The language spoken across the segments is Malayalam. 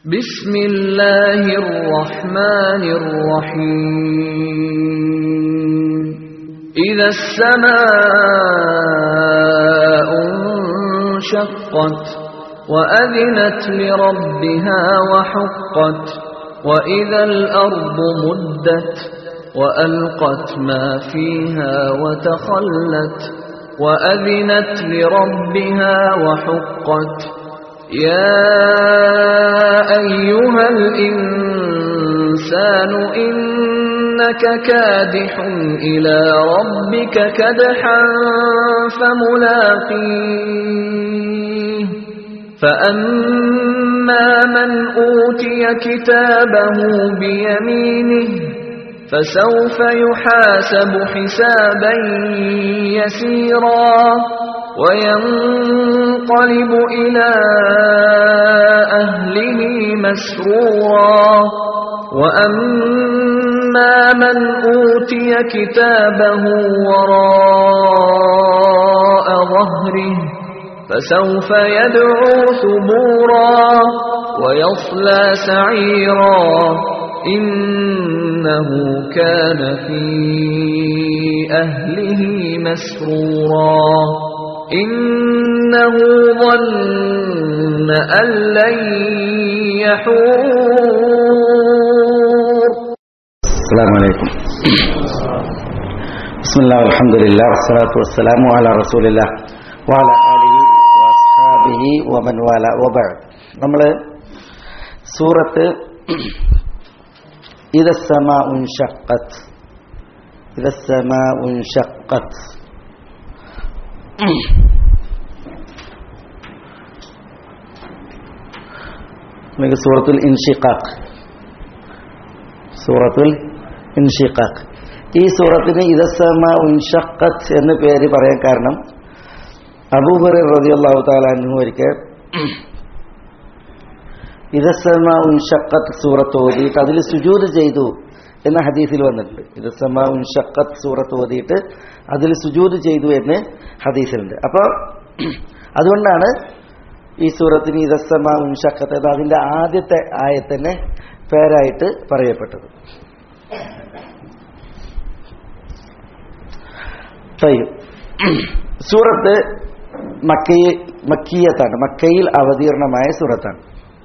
بسم الله الرحمن الرحيم إذا السماء انشقت وأذنت لربها وحقت وإذا الأرض مدت وألقت ما فيها وتخلت وأذنت لربها وحقت يا أيها الإنسان إنك كادح إلى ربك كدحا فملاقيه فأما من أوتي كتابه بيمينه فسوف يحاسب حسابا يسيرا وينقلب إلى أهله مسرورا وأما من أوتي كتابه وراء ظهره فسوف يدعو ثبورا ويصلى سعيرا إنه كان في أهله مسرورا إنه ظن أن لن يحور السلام عليكم بسم الله والحمد لله والصلاة والسلام على رسول الله وعلى آله وأصحابه ومن والاه وبعد നമ്മൾ സൂറത്ത് إذا السماء انشقت إذا السماء انشقت നമുക്ക് സൂറത്തുൽ ഇൻഷിഖാഖ് സൂറത്തുൽ ഇൻഷിഖാഖ് ഈ സൂറത്തിന് ഇതസമ ഉൻഷഖത്ത് എന്ന് പേര് പറയാൻ കാരണം അബൂബറി റതി അള്ളാഹു താലാനു ഒരിക്കൽ ഇതസമ ഉൻഷഖത്ത് സൂറത്ത് ഓതിയിട്ട് അതിൽ സുജൂത് ചെയ്തു എന്ന ഹദീസിൽ വന്നിട്ടുണ്ട് ഇതസമ ഉൻഷഖത്ത് സൂറത്ത് ഓതിയിട്ട് അതിൽ സുജൂത് ചെയ്തു എന്ന് ഹദീസിലുണ്ട് അപ്പോൾ അതുകൊണ്ടാണ് ഈ സൂറത്തിന് ഇതസമ ഉൻഷഖത്ത് അത് അതിൻ്റെ ആദ്യത്തെ ആയത്തന്നെ പേരായിട്ട് പറയപ്പെട്ടത് സൂറത്ത് മക്കയിൽ മക്കീയത്താണ് മക്കയിൽ അവതീർണമായ സൂറത്താണ്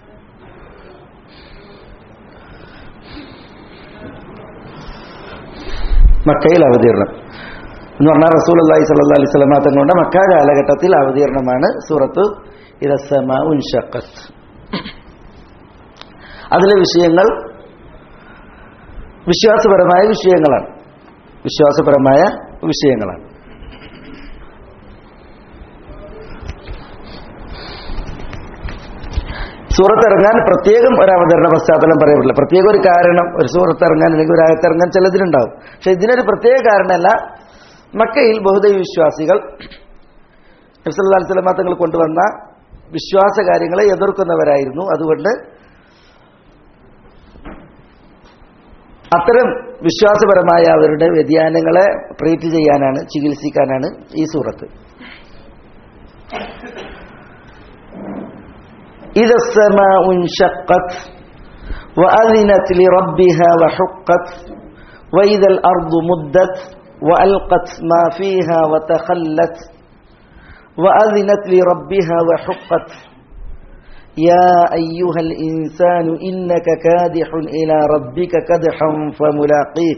മക്കയിൽ അവതീർണം എന്ന് പറഞ്ഞാൽ റസൂൽ അള്ളാഹി സല്ലാ അലൈഹി സ്വലമ തങ്ങളുടെ മക്ക കാലഘട്ടത്തിൽ അവതീർണമാണ് സൂറത്ത് ഇറസമ ഉൻഷക്കത്ത് അതിലെ വിഷയങ്ങൾ വിശ്വാസപരമായ വിഷയങ്ങളാണ് വിശ്വാസപരമായ വിഷയങ്ങളാണ് സൂറത്ത് ഇറങ്ങാൻ പ്രത്യേകം ഒരു അവതരണ പശ്ചാത്തലം പറയപ്പെടില്ല പ്രത്യേക ഒരു കാരണം ഒരു സൂറത്ത് ഇറങ്ങാൻ അല്ലെങ്കിൽ ഒരു ആയത്ത് ഇറങ്ങാൻ ചിലതിനുണ്ടാവും പക്ഷെ ഇതിനൊരു പ്രത്യേക കാരണമല്ല മക്കയിൽ ബഹുദൈവ വിശ്വാസികൾ നബ്സല്ലാ സ്വലമാ തങ്ങൾ കൊണ്ടുവന്ന വിശ്വാസ കാര്യങ്ങളെ എതിർക്കുന്നവരായിരുന്നു അതുകൊണ്ട് അത്തരം വിശ്വാസപരമായ അവരുടെ വ്യതിയാനങ്ങളെ ട്രീറ്റ് ചെയ്യാനാണ് ചികിത്സിക്കാനാണ് ഈ സൂറത്ത് إذا السماء انشقت وأذنت لربها وحقت وإذا الأرض مدت وألقت ما فيها وتخلت وأذنت لربها وحقت يا أيها الإنسان إنك كادح إلى ربك كدحا فملاقيه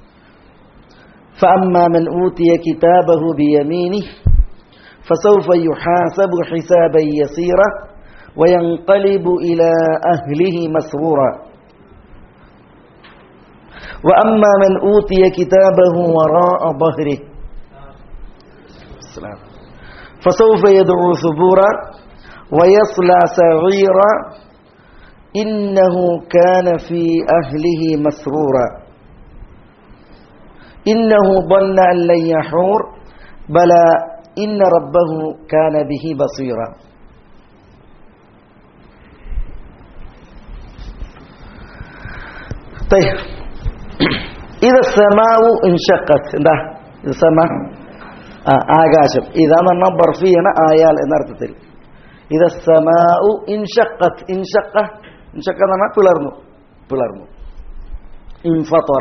فأما من أوتي كتابه بيمينه فسوف يحاسب حسابا يسيرا وينقلب إلى أهله مسرورا وأما من أوتي كتابه وراء ظهره فسوف يدعو ثبورا ويصلى سعيرا إنه كان في أهله مسرورا إنه ظن أن لن يحور بلى إن ربه كان به بصيرا طيب إذا السماء انشقت എന്താ ഇത് സമ ആകാശം ഇതാന്ന് പറഞ്ഞാൽ ബർഫിയാണ് ആയാൽ എന്നർത്ഥത്തിൽ ഇത് സമാഉ ഇൻഷക്കത്ത് ഇൻഷക്ക ഇൻഷക്ക എന്ന് പറഞ്ഞാൽ പിളർന്നു പിളർന്നു ഇൻഫത്തൊറ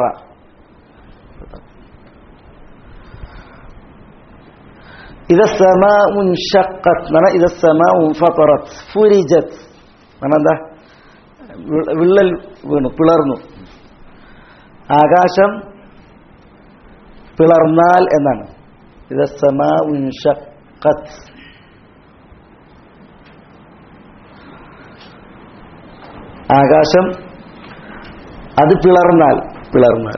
ഇത സമ ഉൻഷക്കത്ത് എന്നാണ് ഇത സമ ഉൻഫറത്ത് ഫുരിജത്ത് എന്നാണ് എന്താ വി- വിള്ളൽ വീണു പിളർന്നു ആകാശം പിളർന്നാൽ എന്നാണ് ഇത സമ ഉൻഷക്കത്ത് ആകാശം അത് പിളർന്നാൽ പിളർന്നാൽ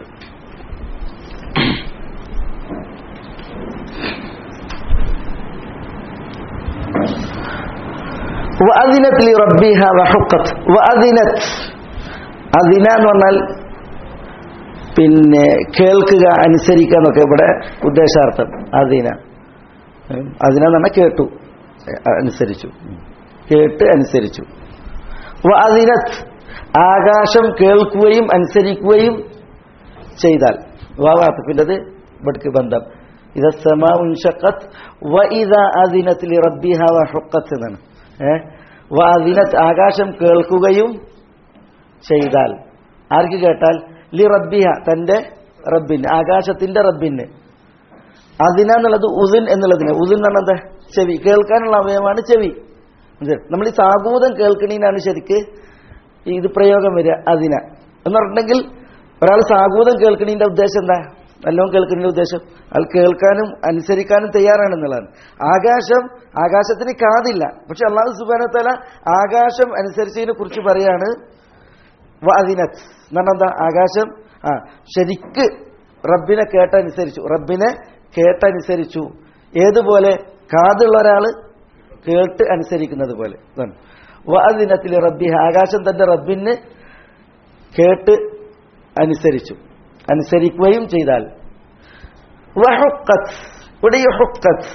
വഅദിനത് ലി റബ്ബിഹ വഹുഖത്ത് വഅദിനത് അദിന എന്ന് പറഞ്ഞാൽ പിന്നെ കേൾക്കുക അനുസരിക്കുക എന്നൊക്കെ ഇവിടെ ഉദ്ദേശാർത്ഥം അദിന ഉം, അദിന എന്ന് പറഞ്ഞാൽ കേട്ടു ഏ, അനുസരിച്ചു കേട്ട് അനുസരിച്ചു വഅദിനത് ആകാശം കേൾക്കുകയും അനുസരിക്കുകയും ചെയ്താൽ വാവാത്തപ്പിൻ്റെത് ഇവിടേക്ക് ബന്ധം ഇത് സമാ ഉൻഷക്കത്ത് വ ഇത അദിനത്ത് ലി റബ്ബിഹ വഹുഖത്ത് എന്നാണ് ഏഹ് വ അദിനത്ത് ആകാശം കേൾക്കുകയും ചെയ്താൽ ആർക്ക് കേട്ടാൽ ലി റബ്ബിഹ തന്റെ റബ്ബിന് ആകാശത്തിന്റെ റബ്ബിന് അതിന എന്നുള്ളത് ഉദിൻ എന്നുള്ളതിന് ഉദിൻ എന്ന് പറഞ്ഞത് ചെവി കേൾക്കാനുള്ള അവയവമാണ് ചെവി മനസ്സിലായോ? നമ്മൾ ഈ സാഗൂതം കേൾക്കണീനാണ് ശരിക്ക് ഇത് പ്രയോഗം വരിക അതിന എന്ന് പറഞ്ഞിട്ടുണ്ടെങ്കിൽ ഒരാൾ സാഗൂതം കേൾക്കണീന്റെ ഉദ്ദേശം എന്താ നല്ലോണം കേൾക്കണീന്റെ ഉദ്ദേശം അയാൾ കേൾക്കാനും അനുസരിക്കാനും തയ്യാറാണെന്നുള്ളതാണ് ആകാശം ആകാശത്തിന് കാതില്ല പക്ഷെ അള്ളാഹു സുബാനത്തല ആകാശം അനുസരിച്ചതിനെ കുറിച്ച് പറയാണ് വാദിനത്ത് എന്നാണ് എന്താ ആകാശം ആ ശരിക്ക് റബ്ബിനെ കേട്ടനുസരിച്ചു റബ്ബിനെ കേട്ടനുസരിച്ചു ഏതുപോലെ കാതുള്ള ഒരാള് കേട്ട് അനുസരിക്കുന്നത് പോലെ വാദിനത്തിൽ റബ്ബി ആകാശം തന്റെ റബ്ബിന് കേട്ട് അനുസരിച്ചു അനുസരിക്കുകയും ചെയ്താൽ വഹുക്കത്ത് ഇവിടെ ഈ ഹുക്കത്ത്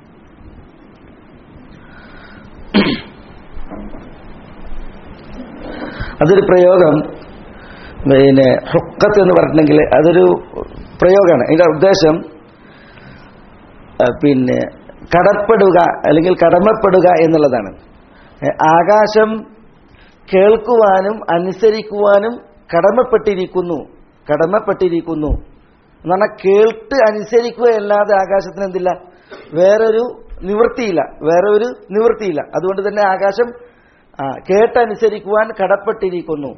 അതൊരു പ്രയോഗം പിന്നെ ഹുക്കത്ത് എന്ന് പറഞ്ഞിട്ടുണ്ടെങ്കിൽ അതൊരു പ്രയോഗമാണ് അതിന്റെ ഉദ്ദേശം ആ, പിന്നെ കടപ്പെടുക അല്ലെങ്കിൽ കടമപ്പെടുക എന്നുള്ളതാണ് ഏ, ആകാശം കേൾക്കുവാനും അനുസരിക്കുവാനും കടമപ്പെട്ടിരിക്കുന്നു കടമപ്പെട്ടിരിക്കുന്നു എന്ന് പറഞ്ഞാൽ കേട്ട് അനുസരിക്കുകയല്ലാതെ ആകാശത്തിന് എന്തില്ല വേറൊരു നിവൃത്തിയില്ല വേറെ ഒരു നിവൃത്തിയില്ല അതുകൊണ്ട് തന്നെ ആകാശം ആ, കേട്ടനുസരിക്കുവാൻ കടപ്പെട്ടിരിക്കുന്നു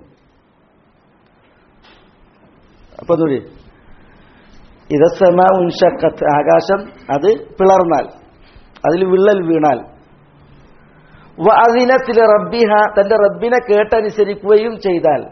അപ്പൊ അതുകൂടി ഇതസമ ഉൻഷക്കത്ത് ആകാശം അത് പിളർന്നാൽ അതിൽ വിള്ളൽ വീണാൽ അതിനത്തിൽ റബ്ബിഹ തന്റെ റബ്ബിനെ കേട്ടനുസരിക്കുകയും ചെയ്താൽ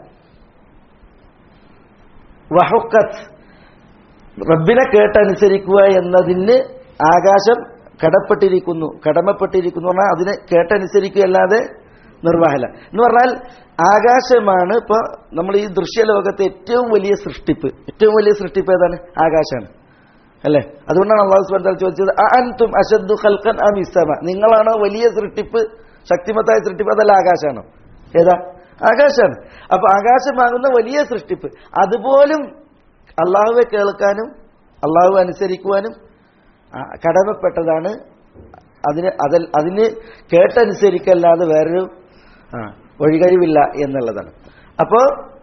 വഹുക്കത്ത് റബ്ബിനെ കേട്ടനുസരിക്കുക എന്നതിന് ആകാശം കടപ്പെട്ടിരിക്കുന്നു കടമപ്പെട്ടിരിക്കുന്നു പറഞ്ഞാൽ അതിനെ കേട്ടനുസരിക്കുകയല്ലാതെ നിർവാഹല എന്ന് പറഞ്ഞാൽ ആകാശമാണ് ഇപ്പൊ നമ്മൾ ഈ ദൃശ്യലോകത്തെ ഏറ്റവും വലിയ സൃഷ്ടിപ്പ് ഏറ്റവും വലിയ സൃഷ്ടിപ്പ് ഏതാണ് ആകാശമാണ് അല്ലേ അതുകൊണ്ടാണ് അള്ളാഹു സുബ്ഹാനഹു വ തആല ചോദിച്ചത് അൻതും അശദ്ദു ഖൽഖൻ അം ഇസ്സമ നിങ്ങളാണോ വലിയ സൃഷ്ടിപ്പ് ശക്തിമത്തായ സൃഷ്ടിപ്പ് അതല്ല ആകാശമാണോ ഏതാ ആകാശമാണ് അപ്പൊ ആകാശമാകുന്ന വലിയ സൃഷ്ടിപ്പ് അതുപോലും അള്ളാഹുവെ കേൾക്കാനും അള്ളാഹു അനുസരിക്കുവാനും ആ, കടമപ്പെട്ടതാണ് അതിന് അതിൽ അതിന് കേട്ടനുസരിക്കല്ലാതെ വേറൊരു ആ, വഴികഴിവില്ല എന്നുള്ളതാണ് അപ്പോ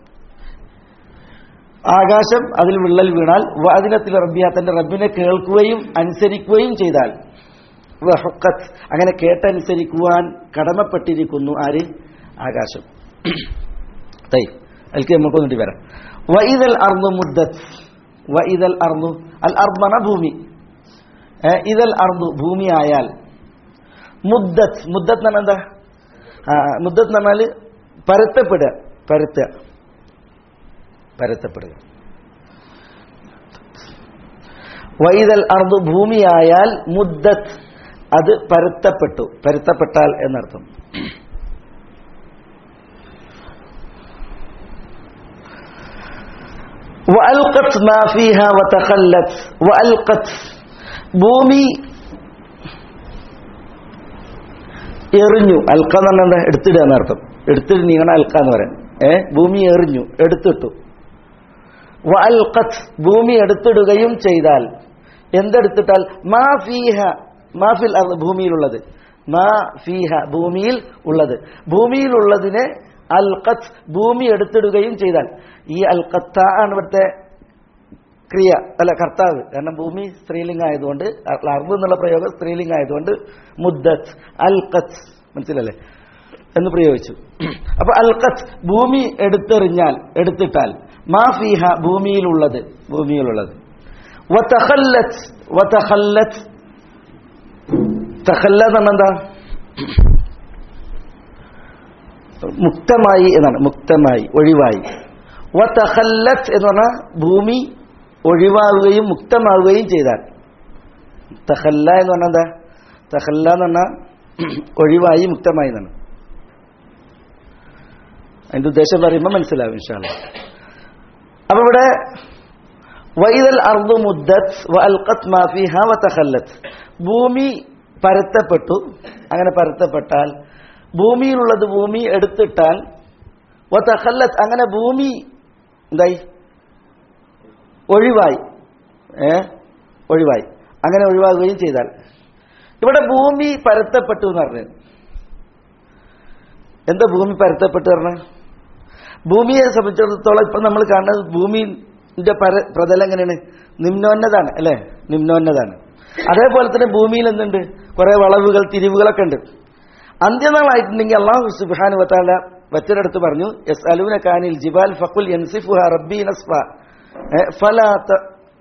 ആകാശം അതിൽ വിള്ളൽ വീണാൽ വാദിനത്തിൽ റബ്ബിയ തന്റെ റബ്ബിനെ കേൾക്കുകയും അനുസരിക്കുകയും ചെയ്താൽ വഹുക്കത്ത് അങ്ങനെ കേട്ടനുസരിക്കുവാൻ കടമപ്പെട്ടിരിക്കുന്നു ആര് ആകാശം തൈ അതിലേക്ക് നമുക്ക് ഒന്നിട്ട് വരാം വൈതൽ അർന്നു മുദ്ദത്ത് വൈതൽ അർന്നു അൽ അർമ്മന ഭൂമി ഏ, ഇതൽ അർന്നു ഭൂമി ആയാൽ മുദ്ദത്ത് മുദ്ദത്ത് എന്ന് പറഞ്ഞാൽ എന്താ ആ, മുദ്ദത്ത് എന്ന് പറഞ്ഞാൽ പരത്തപ്പെടുക പരത്തുക പരത്തപ്പെടുക വൈതൽ അർന്നു ഭൂമിയായാൽ മുദ്ദത്ത് അത് പരത്തപ്പെട്ടു പരത്തപ്പെട്ടാൽ എന്നർത്ഥം وألقت ما فيها وتخلت وألقت ഭൂമി എറിഞ്ഞു അൽക്ക എന്ന് പറഞ്ഞാൽ എന്താ എടുത്തിടുക എന്നർത്ഥം എടുത്തിട്ട് നീങ്ങണ അൽക്ക എന്ന് പറയാം ഏ ഭൂമി എറിഞ്ഞു എടുത്തിട്ടു വൽഖത്ത് ഭൂമി എടുത്തിടുകയും ചെയ്താൽ എന്തെടുത്തിട്ടാൽ മാ ഫീഹ മാ ഫിൽ അർദ് ഭൂമിയിലുള്ളത് മാ ഫീഹ ഭൂമിയിൽ ഉള്ളത് ഭൂമിയിലുള്ളതിനെ അൽഖത്ത് ഭൂമി എടുത്തിടുകയും ചെയ്താൽ ഈ അൽഖത്ത ആണ് ഇവിടുത്തെ ക്രിയ അല്ല കർത്താവ് കാരണം ഭൂമി സ്ത്രീലിംഗ ആയതുകൊണ്ട് അർബ് എന്നുള്ള പ്രയോഗം സ്ത്രീലിംഗ ആയതുകൊണ്ട് മുദ്ദത്ത് അൽഖത്ത് മനസ്സിലല്ലേ എന്ന് പ്രയോഗിച്ചു അപ്പൊ അൽഖത്ത് ഭൂമി എടുത്തെറിഞ്ഞാൽ എടുത്തിട്ടാൽ മാ ഫീഹ ഭൂമിയിലുള്ളത് ഭൂമിയിലുള്ളത് വതഖല്ലത്ത് വതഖല്ലത്ത് തഖല്ല എന്ന് പറഞ്ഞാൽ എന്താ മുക്തമായി എന്നാണ് മുക്തമായി ഒഴിവായി വതഖല്ലത്ത് എന്ന് പറഞ്ഞാൽ ഭൂമി ഒഴിവാകുകയും മുക്തമാവുകയും ചെയ്താൽ തഖല്ല എന്ന് പറഞ്ഞാൽ എന്താ തഖല്ല എന്ന് പറഞ്ഞാൽ ഒഴിവായി മുക്തമായി എന്നാണ് അതിന്റെ ഉദ്ദേശം പറയുമ്പോൾ മനസ്സിലാവും ഇൻഷാല്ല അപ്പൊ ഇവിടെ വൈദൽ അർദു മുദ്ദത്ത് വഅൽഖത് മാ ഫീഹ വതഖല്ലത്ത് ഭൂമി പരത്തപ്പെട്ടു അങ്ങനെ പരത്തപ്പെട്ടാൽ ഭൂമിയിലുള്ളത് ഭൂമി എടുത്തിട്ടാൽ വതഖല്ലത്ത് അങ്ങനെ ഭൂമി എന്തായി ഒഴിവായി ഏ ഒഴിവായി അങ്ങനെ ഒഴിവാകുകയും ചെയ്താൽ ഇവിടെ ഭൂമി പരത്തപ്പെട്ടു എന്ന് പറഞ്ഞു എന്താ ഭൂമി പരത്തപ്പെട്ടു പറഞ്ഞ ഭൂമിയെ സംബന്ധിച്ചിടത്തോളം ഇപ്പൊ നമ്മൾ കാണുന്നത് ഭൂമിന്റെ പര പ്രതലം എങ്ങനെയാണ് നിമ്നോന്നതാണ് അല്ലെ നിമ്നോന്നതാണ് അതേപോലെ തന്നെ ഭൂമിയിൽ എന്തുണ്ട് കുറെ വളവുകൾ തിരിവുകളൊക്കെ ഉണ്ട് അന്ത്യനാളായിട്ടുണ്ടെങ്കിൽ അള്ളാഹു സുബാനു വത്താല വച്ചൊരിടത്ത് പറഞ്ഞു എസ് അലൂന കാനിൽ ജിബാൽ ഫഖുൽ യൻസിഫുഹ റബ്ബി നസ്ഫ ഏ, ഫലാ ത-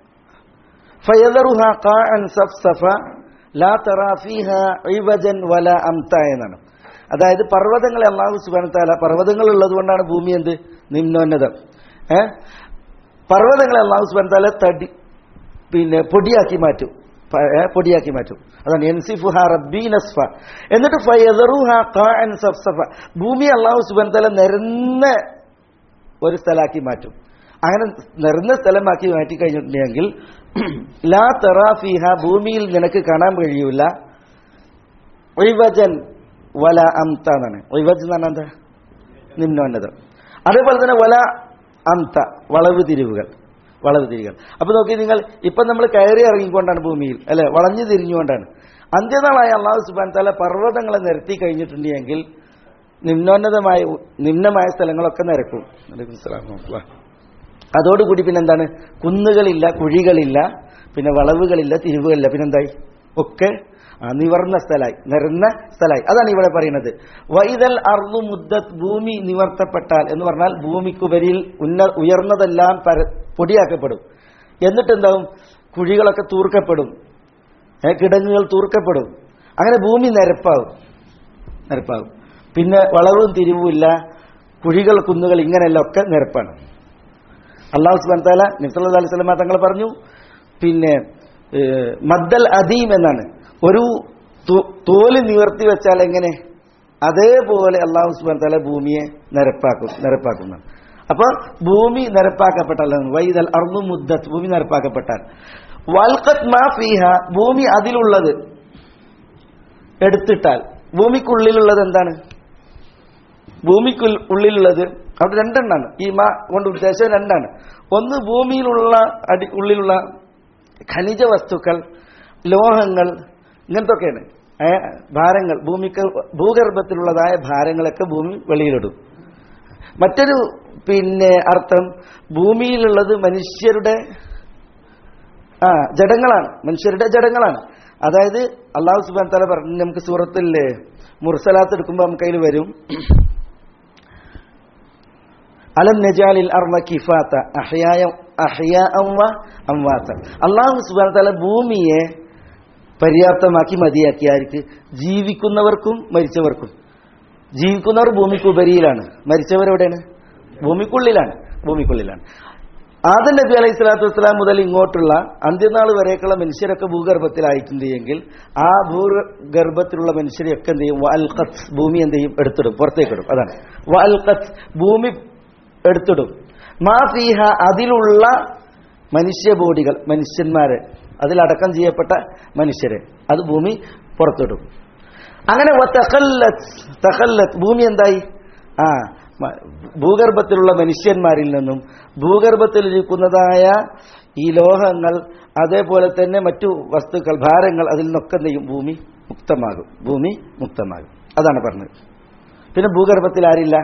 ഫയദറുഹ ഖാഅൻ സഫ്സഫ ലാ തറാ ഫീഹ ഇവജൻ വല അംത എന്നാണ് അതായത് പർവ്വതങ്ങളെ അള്ളാഹു സുബാന താല പർവ്വതങ്ങൾ ഉള്ളത് കൊണ്ടാണ് ഭൂമി എന്ത് നിമ്നോന്നതം ഏ പർവ്വതങ്ങളെ അള്ളാഹു സുബാന താല തടി പിന്നെ പൊടിയാക്കി മാറ്റും പ- ഏ, പൊടിയാക്കി മാറ്റും അതാണ് എൻസിഫുഹ റബ്ബി നസ്ഫ എന്നിട്ട് ഫയദറുഹ ഖാഅൻ സഫ്സഫ ഭൂമി അള്ളാഹു സുബാന താല നിരന്ന ഒരു സ്ഥലമാക്കി മാറ്റും അങ്ങനെ നിറഞ്ഞ സ്ഥലമാക്കി മാറ്റി കഴിഞ്ഞിട്ടുണ്ടെങ്കിൽ ലാ തെറാഫിഹ ഭൂമിയിൽ നിനക്ക് കാണാൻ കഴിയൂല ഒയ്വജൻ വല അംത എന്നാണ് ഒയ്വജ് എന്ന് പറഞ്ഞാൽ എന്താ നിമ്നോന്നതം അതേപോലെ തന്നെ വല അംത വളവ് തിരിവുകൾ വളവ് തിരിവുകൾ അപ്പൊ നോക്കി നിങ്ങൾ ഇപ്പൊ നമ്മൾ കയറി ഇറങ്ങിക്കൊണ്ടാണ് ഭൂമിയിൽ അല്ലെ വളഞ്ഞു തിരിഞ്ഞുകൊണ്ടാണ് അന്ത്യനാളായ അള്ളാഹു സുബാൻ തല പർവ്വതങ്ങളെ നിരത്തി കഴിഞ്ഞിട്ടുണ്ടെങ്കിൽ നിമ്നോന്നതമായ നിമ്നമായ സ്ഥലങ്ങളൊക്കെ നിരക്കും അലൈക്കും സ്സലാം വറഹ്മത്തുള്ളാഹ്. അതോടുകൂടി പിന്നെന്താണ് കുന്നുകളില്ല കുഴികളില്ല പിന്നെ വളവുകളില്ല തിരിവുകളില്ല പിന്നെന്തായി ഒക്കെ ആ, നിവർന്ന സ്ഥലമായി നിറന്ന സ്ഥലമായി അതാണ് ഇവിടെ പറയുന്നത് വൈതൽ അർന്നു മുദ്ദത്ത് ഭൂമി നിവർത്തപ്പെട്ടാൽ എന്ന് പറഞ്ഞാൽ ഭൂമിക്കുപരിയിൽ ഉന്ന ഉയർന്നതെല്ലാം പര പൊടിയാക്കപ്പെടും എന്നിട്ട് എന്താവും കുഴികളൊക്കെ തൂർക്കപ്പെടും ഏ, കിടങ്ങുകൾ തൂർക്കപ്പെടും അങ്ങനെ ഭൂമി നിരപ്പാവും നിരപ്പാവും പിന്നെ വളവും തിരിവുമില്ല കുഴികൾ കുന്നുകൾ ഇങ്ങനെയെല്ലാം ഒക്കെ നിരപ്പാണ് അള്ളാഹു സുബാൻ താല നിസ്ലാ അലൈഹി സ്വലമ തങ്ങൾ പറഞ്ഞു പിന്നെ ഏഹ്, മദ്ദൽ അദീം എന്നാണ് ഒരു തു- തോല് നിവർത്തി വെച്ചാൽ എങ്ങനെ അതേപോലെ അള്ളാഹു സുബാൻ താല ഭൂമിയെ നിരപ്പാക്കും നിരപ്പാക്കുന്നതാണ് അപ്പൊ ഭൂമി നിരപ്പാക്കപ്പെട്ടാൽ വൈദൽ അർന്നു മുദ്ദത്ത് ഭൂമി നിരപ്പാക്കപ്പെട്ടാൽ വൽക്കത്ത് മാ ഫീഹ ഭൂമി അതിലുള്ളത് എടുത്തിട്ടാൽ ഭൂമിക്കുള്ളിലുള്ളത് എന്താണ് ഭൂമിക്ക് ഉള്ളിലുള്ളത് അവിടെ രണ്ടെണ്ണാണ് ഈ മാ കൊണ്ട് ഉദ്ദേശം രണ്ടാണ് ഒന്ന് ഭൂമിയിലുള്ള അടി ഉള്ളിലുള്ള ഖനിജ വസ്തുക്കൾ ലോഹങ്ങൾ ഇങ്ങനത്തെ ഒക്കെയാണ് ഏ, ഭാരങ്ങൾ ഭൂമിക്ക് ഭൂഗർഭത്തിലുള്ളതായ ഭാരങ്ങളൊക്കെ ഭൂമി വെളിയിലിടും മറ്റൊരു പിന്നെ അർത്ഥം ഭൂമിയിലുള്ളത് മനുഷ്യരുടെ ആ ജഡങ്ങളാണ് മനുഷ്യരുടെ ജഡങ്ങളാണ് അതായത് അള്ളാഹു സുബാൻ തല പറഞ്ഞു നമുക്ക് സൂറത്തില്ലേ മുർസലാത്ത് എടുക്കുമ്പോൾ നമുക്ക് അതിൽ വരും അലം നജാലിൽ അർമ കിഫാത്ത അഹ്യായ അഹ്യാഅം വ അംവാത്ത അള്ളാഹു സുബാൻ തല ഭൂമിയെ പര്യാപ്തമാക്കി മതിയാക്കിയാർക്ക് ജീവിക്കുന്നവർക്കും മരിച്ചവർക്കും ജീവിക്കുന്നവർ ഭൂമിക്കുപരിയിലാണ് മരിച്ചവരെവിടെയാണ് ഭൂമിക്കുള്ളിലാണ് ഭൂമിക്കുള്ളിലാണ് ആദം നബി അലൈഹി സ്വലാത്തു വസ്സലാം മുതൽ ഇങ്ങോട്ടുള്ള അന്ത്യനാൾ വരേക്കുള്ള മനുഷ്യരൊക്കെ ഭൂഗർഭത്തിലായിട്ടുണ്ട് എങ്കിൽ ആ ഭൂഗർഭത്തിലുള്ള മനുഷ്യരെയൊക്കെ എന്ത് ചെയ്യും വൽഖത്ത് ഭൂമി എന്ത് ചെയ്യും എടുത്തിടും പുറത്തേക്കിടും അതാണ് വൽഖത്ത് ഭൂമി എടുത്തിടും മാ ഫീഹ അതിലുള്ള മനുഷ്യ ബോഡികൾ മനുഷ്യന്മാരെ അതിലടക്കം ചെയ്യപ്പെട്ട മനുഷ്യരെ അത് ഭൂമി പുറത്തിടും അങ്ങനെ വതഖല്ലത്ത് തഖല്ലത്ത് ഭൂമി എന്തായി ആ മ- ഭൂഗർഭത്തിലുള്ള മനുഷ്യന്മാരിൽ നിന്നും ഭൂഗർഭത്തിലിരിക്കുന്നതായ ഈ ലോഹങ്ങൾ അതേപോലെ തന്നെ മറ്റു വസ്തുക്കൾ ഭാരങ്ങൾ അതിൽ നിന്നൊക്കെ എന്ത് ചെയ്യും ഭൂമി മുക്തമാകും ഭൂമി മുക്തമാകും അതാണ് പറഞ്ഞത് പിന്നെ ഭൂഗർഭത്തിൽ ആരില്ല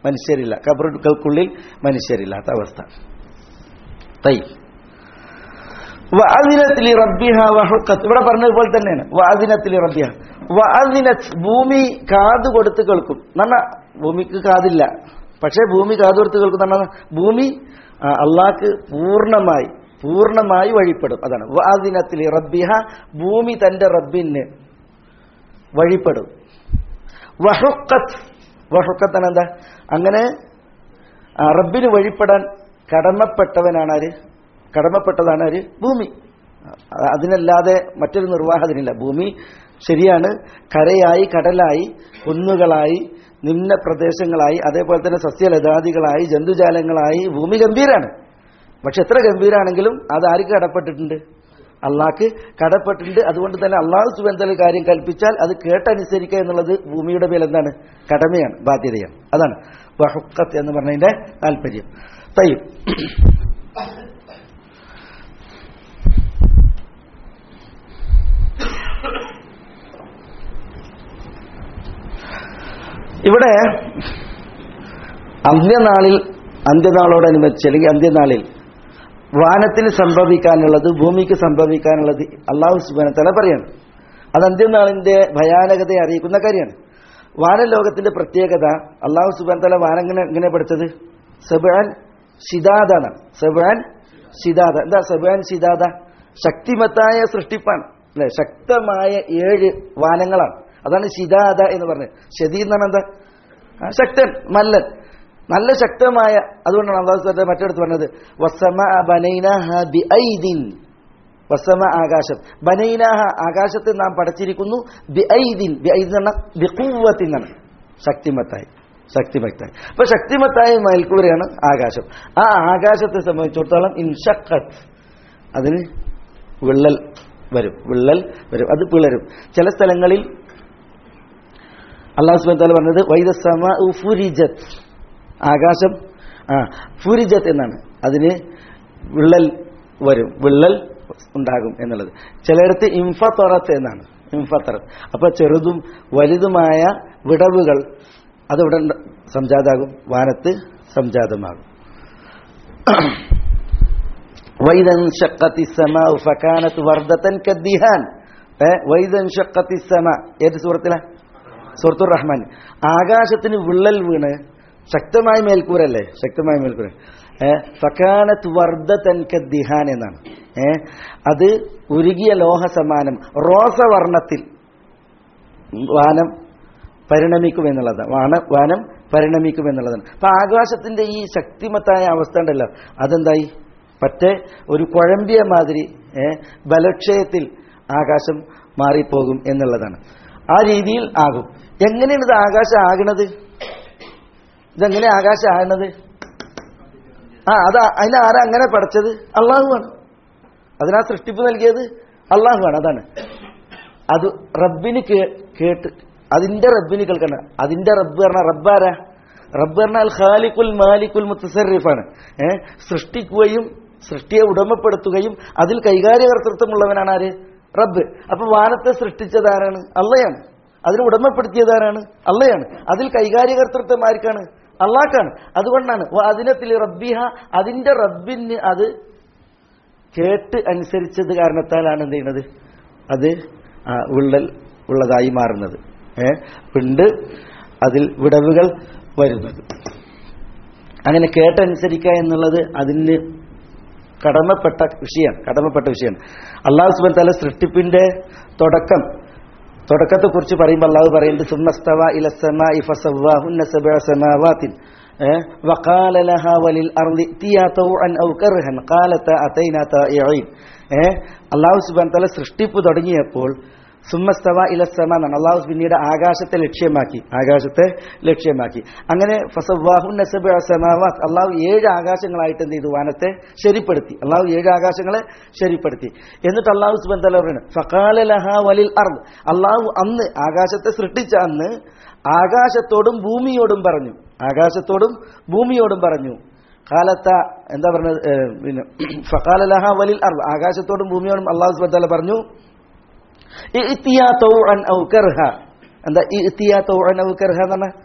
മനുഷ്യരില്ല കബറുകൾക്കുള്ളിൽ മനുഷ്യരില്ലാത്ത അവസ്ഥ തൈ വഅദിനത്തിലി റബ്ബിഹ വഹുക്കത്ത് ഇവിടെ പറഞ്ഞതുപോലെ തന്നെയാണ് വഅദിനത്തിലി റബ്ബിഹ വഅദിനത്ത് ഭൂമി കാത് കൊടുത്ത് കേൾക്കും എന്നാ ഭൂമിക്ക് കാതില്ല പക്ഷേ ഭൂമി കാത് കൊടുത്ത് കേൾക്കും എന്നാ ഭൂമി ആ, അള്ളാഹ്ക്ക് പൂർണ്ണമായി പൂർണ്ണമായി വഴിപ്പെടും അതാണ് വഅദിനത്തിലി റബ്ബിഹ ഭൂമി തന്റെ റബ്ബിന് വഴിപ്പെടും വഹുക്കത്ത് വഹുക്കത്ത് എന്താ അങ്ങനെ ആ, റബ്ബിന് വഴിപ്പെടാൻ കടമപ്പെട്ടവനാണ് ആര് കടമപ്പെട്ടതാണ് ആര് ഭൂമി അ- അതിനല്ലാതെ മറ്റൊരു നിർവാഹം അതിനില്ല ഭൂമി ശരിയാണ് കരയായി കടലായി കുന്നുകളായി നിമ്ന പ്രദേശങ്ങളായി അതേപോലെ തന്നെ സസ്യലതാദികളായി ജന്തുജാലങ്ങളായി ഭൂമി ഗംഭീരാണ് പക്ഷെ എത്ര ഗംഭീരാണെങ്കിലും അത് ആർക്ക് കടപ്പെട്ടിട്ടുണ്ട് അള്ളാഹ്ക്ക് കടപ്പെട്ടിട്ടുണ്ട് അതുകൊണ്ട് തന്നെ അള്ളാഹു സുബന്ധല കാര്യം കൽപ്പിച്ചാൽ അത് കേട്ടനുസരിക്കുക എന്നുള്ളത് ഭൂമിയുടെ മേൽ എന്താണ് കടമയാണ് ബാധ്യതയാണ് അതാണ് വഹുക്കത്ത് എന്ന് പറഞ്ഞതിന്റെ താല്പര്യം തയ്യും ഇവിടെ അന്ത്യനാളിൽ അന്ത്യനാളോടനുബന്ധിച്ച് അല്ലെങ്കിൽ അന്ത്യനാളിൽ വാനത്തിന് സംഭവിക്കാനുള്ളത് ഭൂമിക്ക് സംഭവിക്കാനുള്ളത് അള്ളാഹു സുബാന തല പറയാണ് അത് അന്ത്യനാളിന്റെ ഭയാനകതയെ അറിയിക്കുന്ന കാര്യമാണ് വാനലോകത്തിന്റെ പ്രത്യേകത അള്ളാഹു സുബാൻ തല വാനം എങ്ങനെ എങ്ങനെ പഠിച്ചത് സബാൻ ഷിദാദാണ് സബാൻ ഷിദാദ എന്താ സബാൻ ഷിദാദ ശക്തിമത്തായ സൃഷ്ടിപ്പാണ് അല്ലെ ശക്തമായ ഏഴ് വാനങ്ങളാണ് അതാണ് ഷിദാദ എന്ന് പറഞ്ഞത് ഷദീ എന്നാണ് എന്താ ആ, ശക്തൻ മല്ലൻ നല്ല ശക്തമായ അതുകൊണ്ടാണ് അള്ളാഹു സുബ്ഹാനഹു മറ്റെടുത്ത് പറഞ്ഞത് വസമ ബനൈനഹ ബിഐദിൻ വസമ ആകാശം ബനൈനാഹ ആകാശത്തെ നാം പടച്ചിരിക്കുന്നു ബിഐദിൻ ബിഐദിൻ എന്ന് പറഞ്ഞാൽ ബിഖുവ്വത്തിൻ എന്നാണ് ശക്തിമത്തായി ശക്തിമത്തായി അപ്പൊ ശക്തിമത്തായ മേൽക്കൂരയാണ് ആകാശം ആ ആകാശത്തെ സംബന്ധിച്ചിടത്തോളം ഇൻഷക്കത്ത് അതിന് വിള്ളൽ വരും വിള്ളൽ വരും അത് പിളരും ചില സ്ഥലങ്ങളിൽ അള്ളാഹു സുബ്ഹാനഹു വതആല പറഞ്ഞത് വൈദസമ ഫുരിജത്ത് ആകാശം ആ ഫുരിജത്ത് എന്നാണ് അതിന് വിള്ളൽ വരും വിള്ളൽ ഉണ്ടാകും എന്നുള്ളത് ചിലയിടത്ത് ഇംഫത്തറത്ത് എന്നാണ് ഇംഫത്തറത്ത് അപ്പൊ ചെറുതും വലുതുമായ വിടവുകൾ അതിവിടെ ഉണ്ട്- സംജാതാകും വാനത്ത് സംജാതമാകും വൈദൻ ഷക്കത്തി സമ ഫക്കാനത്ത് വർദ്ധത്തൻ കദ്ദിഹാൻ ഏ, വൈദൻ ഷക്കത്തി സമ ഏത് സൂറത്തിലാ സുഹൃത്തുർ റഹ്മാൻ ആകാശത്തിന് വിള്ളൽ വീണ് ശക്തമായ മേൽക്കൂരല്ലേ ശക്തമായ മേൽക്കൂര ഏ, ഫക്കാനത്ത് വർദ്ധത്തൻ കദ്ദിഹാൻ എന്നാണ് ഏ, അത് ഉരുകിയ ലോഹ സമാനം റോസവർണ്ണത്തിൽ വാനം പരിണമിക്കും എന്നുള്ളതാണ് വാന വാനം പരിണമിക്കും എന്നുള്ളതാണ് അപ്പൊ ആകാശത്തിന്റെ ഈ ശക്തിമത്തായ അവസ്ഥ ഉണ്ടല്ലോ അതെന്തായി പറ്റേ ഒരു കുഴമ്പിയ മാതിരി ഏ, ബലക്ഷയത്തിൽ ആകാശം മാറിപ്പോകും എന്നുള്ളതാണ് ആ രീതിയിൽ ആകും എങ്ങനെയാണ് ഇത് ആകാശം ആകണത് ഇതെങ്ങനെ ആകാശം ആകുന്നത് ആ അത് അതിനെ ആരാ അങ്ങനെ പഠിച്ചത് അള്ളാഹുവാണ് അതിനാ സൃഷ്ടിപ്പ് നൽകിയത് അള്ളാഹുവാണ് അതാണ് അത് റബ്ബിന് കേ- കേട്ട് അതിന്റെ റബ്ബിന് കേൾക്കണം അതിന്റെ റബ്ബ് പറഞ്ഞ റബ്ബാരാ റബ്ബ് പറഞ്ഞാൽ ഖാലിഖുൽ മാലിക്കുൽ മുത്തസറിഫാണ് ഏ സൃഷ്ടിക്കുകയും സൃഷ്ടിയെ ഉടമപ്പെടുത്തുകയും അതിൽ കൈകാര്യകർത്തൃത്വമുള്ളവനാണ് ആര് റബ്ബ് അപ്പൊ വാനത്തെ സൃഷ്ടിച്ചതാരാണ് അള്ളയാണ് അതിന് ഉടമപ്പെടുത്തിയതാരാണ് അള്ളയാണ് അതിൽ കൈകാര്യകർത്തൃത്വം ആർക്കാണ് അള്ളാഹ്ക്കാണ് അതുകൊണ്ടാണ് അതിനത്തിൽ റബ്ബിഹ അതിന്റെ റബ്ബിന് അത് കേട്ട് അനുസരിച്ചത് കാരണത്താലാണ് എന്ത് ചെയ്യുന്നത് അത് ആ, വിള്ളൽ ഉള്ളതായി മാറുന്നത് ഏ പിണ്ട് അതിൽ വിടവുകൾ വരുന്നത് അങ്ങനെ കേട്ടനുസരിക്കുക എന്നുള്ളത് അതിന് കടമപ്പെട്ട വിഷയമാണ് കടമപ്പെട്ട വിഷയമാണ് അള്ളാഹു സുബൻ തല സൃഷ്ടിപ്പിന്റെ തുടക്കം തുടക്കത്തെ കുറിച്ച് പറയുമ്പോൾ അള്ളാഹു പറയുന്നത് സുമ്മസ്തവ ഇലസമാ ഇഫസവ്വാഹുന്ന സബഅ സമാവാത്തിൻ ഏഹ് വഖാല ലഹാ വലിൽ അർളി തിയാ തൗഅൻ ഔ കർഹൻ ഖാലത അതൈനാ തായിഈൻ ഏഹ് അള്ളാഹു സുബ്ഹാനഹു തആല സൃഷ്ടിപ്പ് തുടങ്ങിയപ്പോൾ സുമ്മസ്തവ ഇലസമ എന്നാണ് അള്ളാഹു പിന്നീട് ആകാശത്തെ ലക്ഷ്യമാക്കി ആകാശത്തെ ലക്ഷ്യമാക്കി അങ്ങനെ ഫസവ്വാഹുന്ന സബഅ സമാവാത്ത് അള്ളാഹു ഏഴ് ആകാശങ്ങളായിട്ട് എന്ത് ചെയ്തു വാനത്തെ ശരിപ്പെടുത്തി അള്ളാഹു ഏഴ് ആകാശങ്ങളെ ശരിപ്പെടുത്തി എന്നിട്ട് അള്ളാഹു സുബൻ തല പറയുന്നത് ഫഖാല ലഹാ വലിൽ അർദ് അള്ളാഹു അന്ന് ആകാശത്തെ സൃഷ്ടിച്ച അന്ന് ആകാശത്തോടും ഭൂമിയോടും പറഞ്ഞു ആകാശത്തോടും ഭൂമിയോടും പറഞ്ഞു കാലത്ത എന്താ പറഞ്ഞത് ഏഹ്, പിന്നെ ഫഖാല ലഹാ വലിൽ അർദ് ആകാശത്തോടും ഭൂമിയോടും അള്ളാഹു സുബൻ തല പറഞ്ഞു ഇഅ്തിയാ തൗഅൻ ഔ കർഹ എന്താ ഇഅ്തിയാ തൗഅൻ ഔ കർഹ എന്ന് പറഞ്ഞാൽ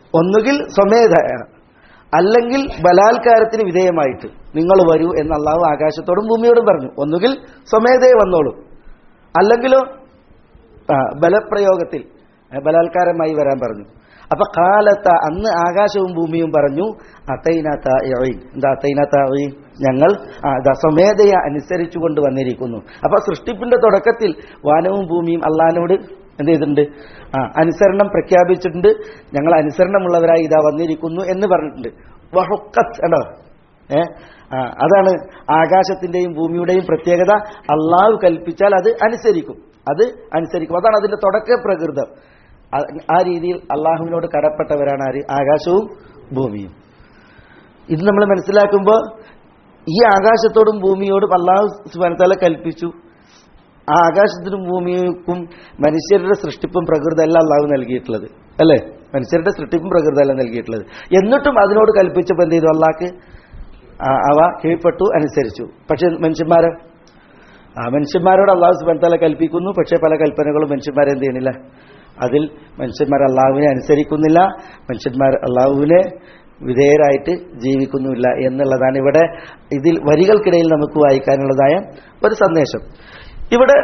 ഒന്നുകിൽ സ്വമേധയ അല്ലെങ്കിൽ ബലാത്കാരത്തിന് വിധേയമായിട്ട് നിങ്ങൾ വരൂ എന്ന് അള്ളാഹു ആകാശത്തോടും ഭൂമിയോടും പറഞ്ഞു ഒന്നുകിൽ സ്വമേധയെ വന്നോളൂ അല്ലെങ്കിലോ ആ, ബലപ്രയോഗത്തിൽ ഏ, ബലാത്കാരമായി വരാൻ പറഞ്ഞു അപ്പൊ കാലത്ത അന്ന് ആകാശവും ഭൂമിയും പറഞ്ഞു അത്തൈന താഴീൻ എന്താ അത്തൈന താഴീൻ ഞങ്ങൾ ആ, ദാ സ്വമേധയ അനുസരിച്ചു കൊണ്ട് വന്നിരിക്കുന്നു അപ്പൊ സൃഷ്ടിപ്പിന്റെ തുടക്കത്തിൽ വാനവും ഭൂമിയും അള്ളഹാനോട് എന്ത് ചെയ്തിട്ടുണ്ട് ആ അനുസരണം പ്രഖ്യാപിച്ചിട്ടുണ്ട് ഞങ്ങൾ അനുസരണമുള്ളവരായി ഇതാ വന്നിരിക്കുന്നു എന്ന് പറഞ്ഞിട്ടുണ്ട് വഹുക്കത്ത് കണ്ടോ ഏ ആ, അതാണ് ആകാശത്തിന്റെയും ഭൂമിയുടെയും പ്രത്യേകത അള്ളാഹു കൽപ്പിച്ചാൽ അത് അനുസരിക്കും അത് അനുസരിക്കും അതാണ് അതിന്റെ തുടക്ക പ്രകൃതം ആ- ആ രീതിയിൽ അള്ളാഹുവിനോട് കടപ്പെട്ടവരാണ് ആര് ആകാശവും ഭൂമിയും ഇത് നമ്മൾ മനസ്സിലാക്കുമ്പോൾ ഈ ആകാശത്തോടും ഭൂമിയോടും അള്ളാഹു സുബാനത്താല കൽപ്പിച്ചു ആ ആകാശത്തിനും ഭൂമിക്കും മനുഷ്യരുടെ സൃഷ്ടിപ്പും പ്രകൃതി അല്ല അള്ളാഹു നൽകിയിട്ടുള്ളത് അല്ലേ മനുഷ്യരുടെ സൃഷ്ടിപ്പും പ്രകൃതി അല്ല നൽകിയിട്ടുള്ളത് എന്നിട്ടും അതിനോട് കൽപ്പിച്ചപ്പോൾ എന്ത് ചെയ്തു അള്ളാഹ്ക്ക് ആ, അവ കീഴ്പ്പെട്ടു അനുസരിച്ചു പക്ഷെ മനുഷ്യന്മാരോ ആ മനുഷ്യന്മാരോട് അള്ളാഹു സുബാനത്താല കൽപ്പിക്കുന്നു പക്ഷേ പല കൽപ്പനകളും മനുഷ്യന്മാരെ എന്ത് ചെയ്യണില്ല അതിൽ മനുഷ്യന്മാർ അള്ളാഹുവിനെ അനുസരിക്കുന്നില്ല മനുഷ്യന്മാർ അള്ളാഹുവിനെ വിധേയരായിട്ട് ജീവിക്കുന്നുമില്ല എന്നുള്ളതാണ് ഇവിടെ ഇതിൽ വരികൾക്കിടയിൽ നമുക്ക് വായിക്കാനുള്ളതായ ഒരു സന്ദേശം ഇവിടെ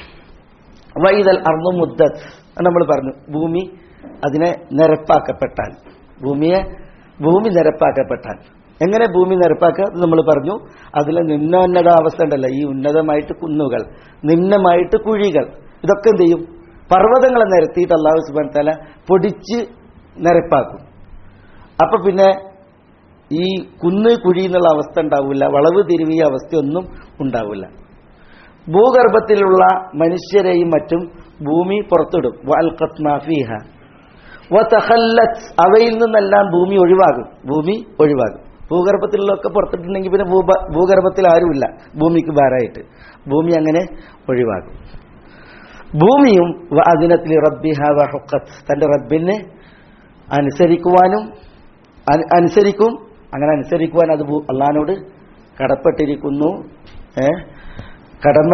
വൈതൽ അർന്നു മുദ്ദത്ത് നമ്മൾ പറഞ്ഞു ഭൂമി അതിനെ നിരപ്പാക്കപ്പെട്ടാൽ ഭൂമിയെ ഭൂമി നിരപ്പാക്കപ്പെട്ടാൽ എങ്ങനെ ഭൂമി നിരപ്പാക്കുക അത് നമ്മൾ പറഞ്ഞു അതിലെ നിമ്നോന്നതാവസ്ഥ ഉണ്ടല്ലോ ഈ ഉന്നതമായിട്ട് കുന്നുകൾ നിമ്നമായിട്ട് കുഴികൾ ഇതൊക്കെ എന്ത് ചെയ്യും പർവ്വതങ്ങളെ നിരത്തിയിട്ട് അള്ളാഹു സുബാൻ തല പൊടിച്ച് നിരപ്പാക്കും അപ്പൊ പിന്നെ ഈ കുന്ന് കുഴി എന്നുള്ള അവസ്ഥ ഉണ്ടാവില്ല വളവ് തിരുവിയ അവസ്ഥയൊന്നും ഉണ്ടാവില്ല ഭൂഗർഭത്തിലുള്ള മനുഷ്യരെയും മറ്റും ഭൂമി പുറത്തിടും വൽഖത് മാ ഫീഹ വതഖല്ലത് അവയിൽ നിന്നെല്ലാം ഭൂമി ഒഴിവാകും ഭൂമി ഒഴിവാകും ഭൂഗർഭത്തിലുള്ളതൊക്കെ പുറത്തിട്ടുണ്ടെങ്കിൽ പിന്നെ ഭൂപ- ഭൂഗർഭത്തിൽ ആരുമില്ല ഭൂമിക്ക് ഭാരമായിട്ട് ഭൂമി അങ്ങനെ ഒഴിവാകും ഭൂമിയും അതിനത്തിൽ റബ്ബിഹ വഹുക്കത്ത് തന്റെ റബ്ബിനെ അനുസരിക്കുവാനും അന- അനുസരിക്കും അങ്ങനെ അനുസരിക്കുവാൻ അത് ഭൂ- അള്ളഹാനോട് കടപ്പെട്ടിരിക്കുന്നു ഏ കടമ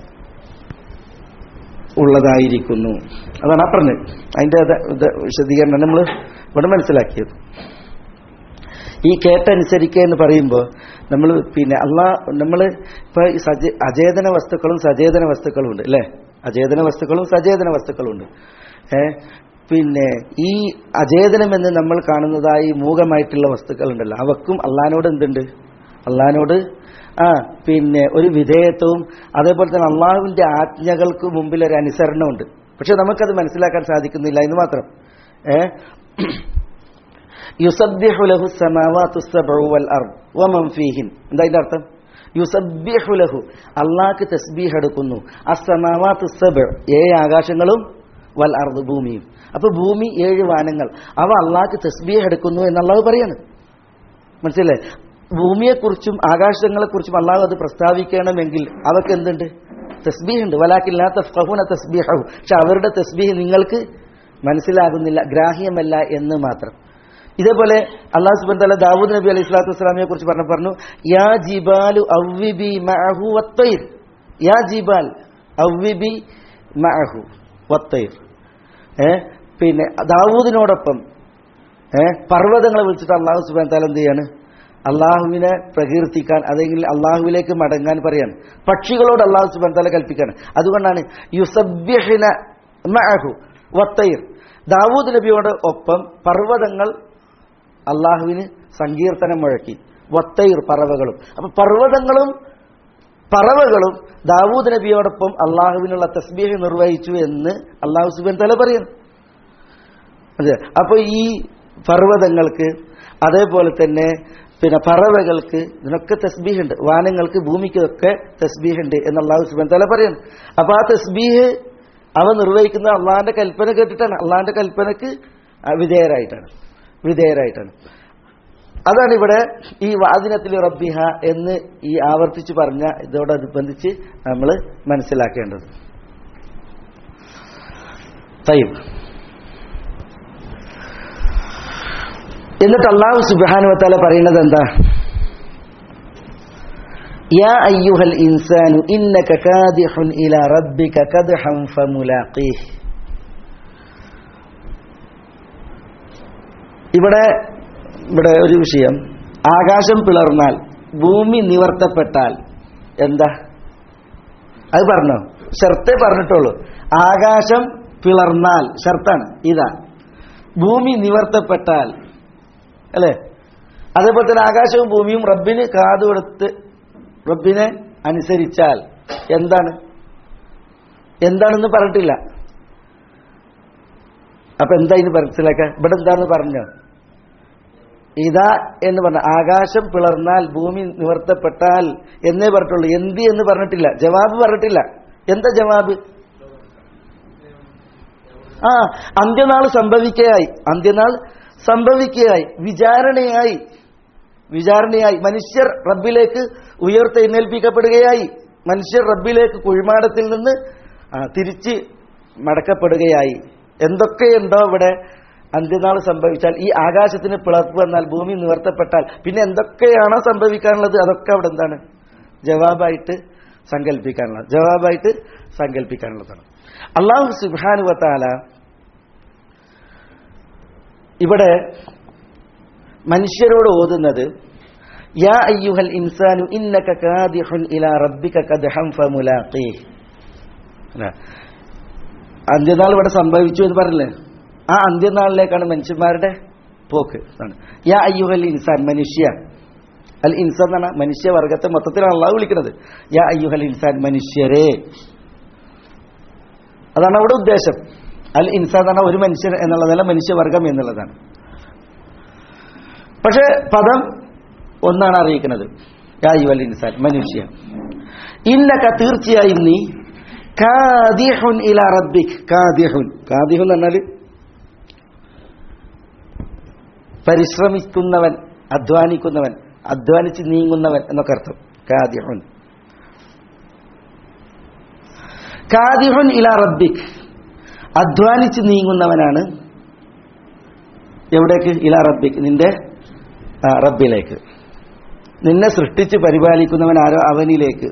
ഉള്ളതായിരിക്കുന്നു അതാണ് ആ പറഞ്ഞത് അതിന്റെ അത് ഇത് വിശദീകരണം നമ്മൾ ഇവിടെ മനസ്സിലാക്കിയത് ഈ കേട്ടനുസരിക്കുക എന്ന് പറയുമ്പോൾ നമ്മൾ പിന്നെ അള്ളാ നമ്മൾ ഇപ്പൊ ഈ സജ അചേതന വസ്തുക്കളും സചേതന വസ്തുക്കളും ഉണ്ട് അല്ലേ അചേതന വസ്തുക്കളും സചേതന വസ്തുക്കളും ഉണ്ട് ഏ പിന്നെ ഈ അചേതനമെന്ന് നമ്മൾ കാണുന്നതായി മൂകമായിട്ടുള്ള വസ്തുക്കളുണ്ടല്ലോ അവക്കും അള്ളഹാനോട് എന്തുണ്ട് അള്ളഹാനോട് ആ പിന്നെ ഒരു വിധേയത്വവും അതേപോലെ തന്നെ അള്ളാഹുവിന്റെ ആജ്ഞകൾക്ക് മുമ്പിൽ ഒരു അനുസരണമുണ്ട് പക്ഷെ നമുക്കത് മനസ്സിലാക്കാൻ സാധിക്കുന്നില്ല എന്ന് മാത്രം ഏ യുസബ്ബിഹു ലഹു സമാവാതു സബ്ഉ വൽ അർദ് വമൻ ഫീഹിൻ എന്താ ഇതിന്റെ അർത്ഥം യുസബ്ബിഹു ലഹു അള്ളാഹ്ക്ക് തസ്ബീഹ് എടുക്കുന്നു അസ്സമാവാതു സബ്ഉ ഏഴ് ആകാശങ്ങളും വൽ അർദ് ഭൂമിയും അപ്പൊ ഭൂമി ഏഴ് വാനങ്ങൾ അവ അള്ളാഹ്ക്ക് തസ്ബീഹ് എടുക്കുന്നു എന്ന് അള്ളാഹു പറയാണ് മനസ്സിലല്ലേ ഭൂമിയെക്കുറിച്ചും ആകാശങ്ങളെക്കുറിച്ചും അള്ളാഹു അത് പ്രസ്താവിക്കണമെങ്കിൽ അവർക്ക് എന്തുണ്ട് തസ്ബീഹ് ഉണ്ട് വലാക്കില്ല തഫ്ഖഹൂന തസ്ബീഹു പക്ഷെ അവരുടെ തസ്ബീഹ് നിങ്ങൾക്ക് മനസ്സിലാകുന്നില്ല ഗ്രാഹ്യമല്ല എന്ന് മാത്രം ഇതേപോലെ അള്ളാഹു സുബൻ തല ദാവൂദ് നബി അലൈഹി സ്വലാത്തു വസ്സലാമിയെ കുറിച്ച് പറഞ്ഞ പറഞ്ഞു യാ ജിബാലു അവ്വിബി മഅഹു വത്തൈർ യാ ജിബാൽ അവ്വിബി മഅഹു വത്തൈർ ഏ പിന്നെ ദാവൂദിനോടൊപ്പം ഏ പർവ്വതങ്ങളെ വിളിച്ചിട്ട് അള്ളാഹു സുബാൻ താല എന്ത് ചെയ്യാണ് അള്ളാഹുവിനെ പ്രകീർത്തിക്കാൻ അല്ലെങ്കിൽ അള്ളാഹുവിലേക്ക് മടങ്ങാൻ പറയാണ് പക്ഷികളോട് അള്ളാഹു സുബാൻ താല കൽപ്പിക്കാണ് അതുകൊണ്ടാണ് യുസബ്യഹിന മഅഹു വത്തൈർ ദാവൂദ് നബിയോട് ഒപ്പം പർവ്വതങ്ങൾ അള്ളാഹുവിന് സങ്കീർത്തനം മുഴക്കി വത്തൈർ പറവകളും അപ്പൊ പർവ്വതങ്ങളും പറവകളും ദാവൂദ് നബിയോടൊപ്പം അള്ളാഹുവിനുള്ള തസ്ബീഹ് നിർവഹിച്ചു എന്ന് അള്ളാഹു സുബാൻ തല പറയുന്നു അതെ അപ്പൊ ഈ പർവ്വതങ്ങൾക്ക് അതേപോലെ തന്നെ പിന്നെ പറവകൾക്ക് ഇതിനൊക്കെ തസ്ബീഹ് ഉണ്ട് വാനങ്ങൾക്ക് ഭൂമിക്കൊക്കെ തസ്ബീഹ് ഉണ്ട് എന്ന് അള്ളാഹു സുബാൻ തല പറയുന്നു അപ്പൊ ആ തസ്ബീഹ് അവ നിർവഹിക്കുന്ന അള്ളാഹിന്റെ കൽപ്പന കേട്ടിട്ടാണ് അള്ളാഹിന്റെ കൽപ്പനക്ക് വിധേയരായിട്ടാണ് വിധേയരായിട്ടാണ് അതാണ് ഇവിടെ ഈ വാദിനത്തിൽ റബ്ബിഹ എന്ന് ഈ ആവർത്തിച്ച് പറഞ്ഞ ഇതോടനുബന്ധിച്ച് നമ്മൾ മനസ്സിലാക്കേണ്ടത് തയ്യം എന്നിട്ട് അള്ളാഹു സുബാനുവത്താല പറയുന്നത് എന്താ യാ അയ്യുഹൽ ഇൻസാനു ഇന്നക കാദിഹുൻ ഇലാ റബ്ബിക കദ്ഹൻ ഫമുലാഖീഹ് ഇവിടെ ഇവിടെ ഒരു വിഷയം ആകാശം പിളർന്നാൽ ഭൂമി നിവർത്തപ്പെട്ടാൽ എന്താ അത് പറഞ്ഞോ ഷർത്തേ പറഞ്ഞിട്ടുള്ളൂ ആകാശം പിളർന്നാൽ ഷർത്താണ് ഇതാ ഭൂമി നിവർത്തപ്പെട്ടാൽ അല്ലേ അതേപോലെ തന്നെ ആകാശവും ഭൂമിയും റബ്ബിന് കാതുകൊടുത്ത് റബ്ബിനെ അനുസരിച്ചാൽ എന്താണ് എന്താണെന്ന് പറഞ്ഞിട്ടില്ല അപ്പൊ എന്താ ഇനി മനസ്സിലാക്കുക ഇവിടെ എന്താണെന്ന് പറഞ്ഞോ ഇതാ എന്ന് പറഞ്ഞ ആകാശം പിളർന്നാൽ ഭൂമി നിവർത്തപ്പെട്ടാൽ എന്നേ പറഞ്ഞിട്ടുള്ളൂ എന്ത് എന്ന് പറഞ്ഞിട്ടില്ല ജവാബ് പറഞ്ഞിട്ടില്ല എന്താ ജവാബ് ആ അന്ത്യനാൾ സംഭവിക്കുകയായി അന്ത്യനാൾ സംഭവിക്കുകയായി വിചാരണയായി വിചാരണയായി മനുഷ്യർ റബ്ബിലേക്ക് ഉയർത്തെഴുന്നേൽപ്പിക്കപ്പെടുകയായി മനുഷ്യർ റബ്ബിലേക്ക് കുഴിമാടത്തിൽ നിന്ന് ആ, തിരിച്ച് മടക്കപ്പെടുകയായി എന്തൊക്കെയുണ്ടോ ഇവിടെ അന്ത്യനാൾ സംഭവിച്ചാൽ ഈ ആകാശത്തിന് പിളർപ്പ് വന്നാൽ ഭൂമി നിവർത്തപ്പെട്ടാൽ പിന്നെ എന്തൊക്കെയാണോ സംഭവിക്കാനുള്ളത് അതൊക്കെ അവിടെ എന്താണ് ജവാബായിട്ട് സങ്കല്പിക്കാനുള്ളത് ജവാബായിട്ട് സങ്കല്പിക്കാനുള്ളതാണ് അള്ളാഹു സുബാനുവത്താല ഇവിടെ മനുഷ്യരോട് ഓതുന്നത് യാ അയ്യുഹൽ ഇൻസാനു ഇന്നക കാദിഹുൻ ഇലാ റബ്ബിക കദ്ഹം ഫമുലാഖീഹ് അല്ലേ? അന്ത്യനാൾ ഇവിടെ സംഭവിച്ചു എന്ന് പറഞ്ഞില്ലേ ആ അന്ത്യനാളിലേക്കാണ് മനുഷ്യന്മാരുടെ പോക്ക് ആണ് യാ അയ്യുഹൽ ഇൻസാൻ മനുഷ്യ അൽ ഇൻസാൻ എന്നാണ് മനുഷ്യവർഗത്തെ മൊത്തത്തിലാണ് അള്ളാഹു വിളിക്കുന്നത് യാ അയ്യുഹൽ ഇൻസാൻ മനുഷ്യരെ അതാണ് അവിടെ ഉദ്ദേശം അൽ ഇൻസാൻ എന്ന് പറഞ്ഞാൽ ഒരു മനുഷ്യൻ എന്നുള്ളതല്ല മനുഷ്യവർഗം എന്നുള്ളതാണ് പക്ഷെ പദം ഒന്നാണ് അറിയിക്കുന്നത് യാ അയ്യുഹൽ ഇൻസാൻ മനുഷ്യ ഇന്നക തീർച്ചയായും നീ കാദിഹുൻ ഇലാ റബ്ബിക് കാദിഹുൻ കാദിഹുൻ എന്ന് പറഞ്ഞാൽ പരിശ്രമിക്കുന്നവൻ അധ്വാനിക്കുന്നവൻ അധ്വാനിച്ച് നീങ്ങുന്നവൻ എന്നൊക്കെ അർത്ഥം കാദിഹുൻ കാദിഹുൻ ഇലാ റബ്ബിക് അധ്വാനിച്ച് നീങ്ങുന്നവനാണ് എവിടേക്ക് ഇലാ റബ്ബിക് നിന്റെ ആ, റബ്ബിലേക്ക് നിന്നെ സൃഷ്ടിച്ച് പരിപാലിക്കുന്നവൻ ആരോ അവനിലേക്ക്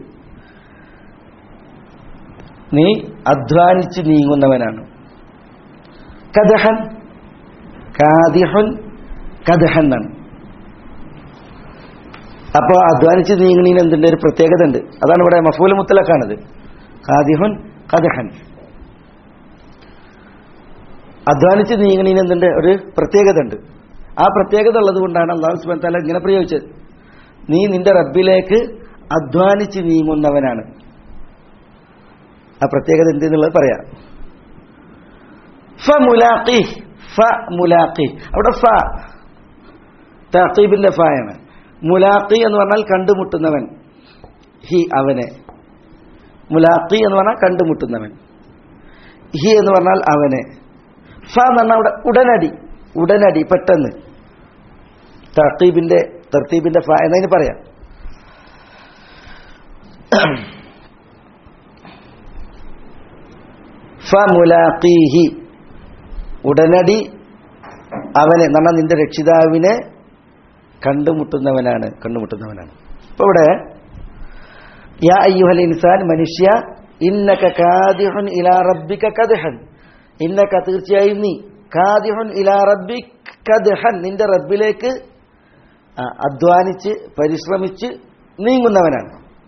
നീ അധ്വാനിച്ച് നീങ്ങുന്നവനാണ് കദഹൻ കാദിഹുൻ കദഹൻ എന്നാണ് അപ്പോൾ അധ്വാനിച്ച് നീങ്ങണീന് എന്തിൻ്റെ ഒരു പ്രത്യേകത ഉണ്ട് അതാണ് ഇവിടെ മഫൂൽ മുത്തലക്കാണത് കാദിഹുൻ കദഹൻ അധ്വാനിച്ച് നീങ്ങണീന് എന്തിൻ്റെ ഒരു പ്രത്യേകത ഉണ്ട് ആ പ്രത്യേകത ഉള്ളത് കൊണ്ടാണ് അള്ളാഹു സുബാൻ താല ഇങ്ങനെ പ്രയോഗിച്ചത് നീ നിന്റെ റബ്ബിലേക്ക് അധ്വാനിച്ച് നീങ്ങുന്നവനാണ് ആ പ്രത്യേകത എന്തെന്നുള്ളത് പറയാം ഫ മുലാഖി ഫ മുലാഖി അവിടെ ഫ തഖീബിന്റെ ഫായാണ് മുലാഖി എന്ന് പറഞ്ഞാൽ കണ്ടുമുട്ടുന്നവൻ ഹി അവനെ മുലാഖി എന്ന് പറഞ്ഞാൽ കണ്ടുമുട്ടുന്നവൻ ഹി എന്ന് പറഞ്ഞാൽ അവനെ ഫ എന്ന് പറഞ്ഞാൽ അവിടെ ഉടനടി ഉടനടി പെട്ടെന്ന് തർത്തീബിന്റെ തർത്തീബിന്റെ ഫ എന്നതിന് പറയാം ഫമുലാഖീഹി ഉടനടി അവനെ നമ്മ നിന്റെ രക്ഷിതാവിനെ കണ്ടുമുട്ടുന്നവനാണ് കണ്ടുമുട്ടുന്നവനാണ് അപ്പൊ ഇവിടെ യാ അയ്യുഹൽ ഇൻസാൻ മനുഷ്യ ഇന്നക കാദിഹുൻ ഇലാ റബ്ബിക കദ്ഹൻ ഇന്നക തീർച്ചയായും നീ കാദിഹുൻ ഇലാ റബ്ബിക കദ്ഹൻ നിന്റെ റബ്ബിലേക്ക് ആ, അധ്വാനിച്ച് പരിശ്രമിച്ച് നീങ്ങുന്നവനാണ്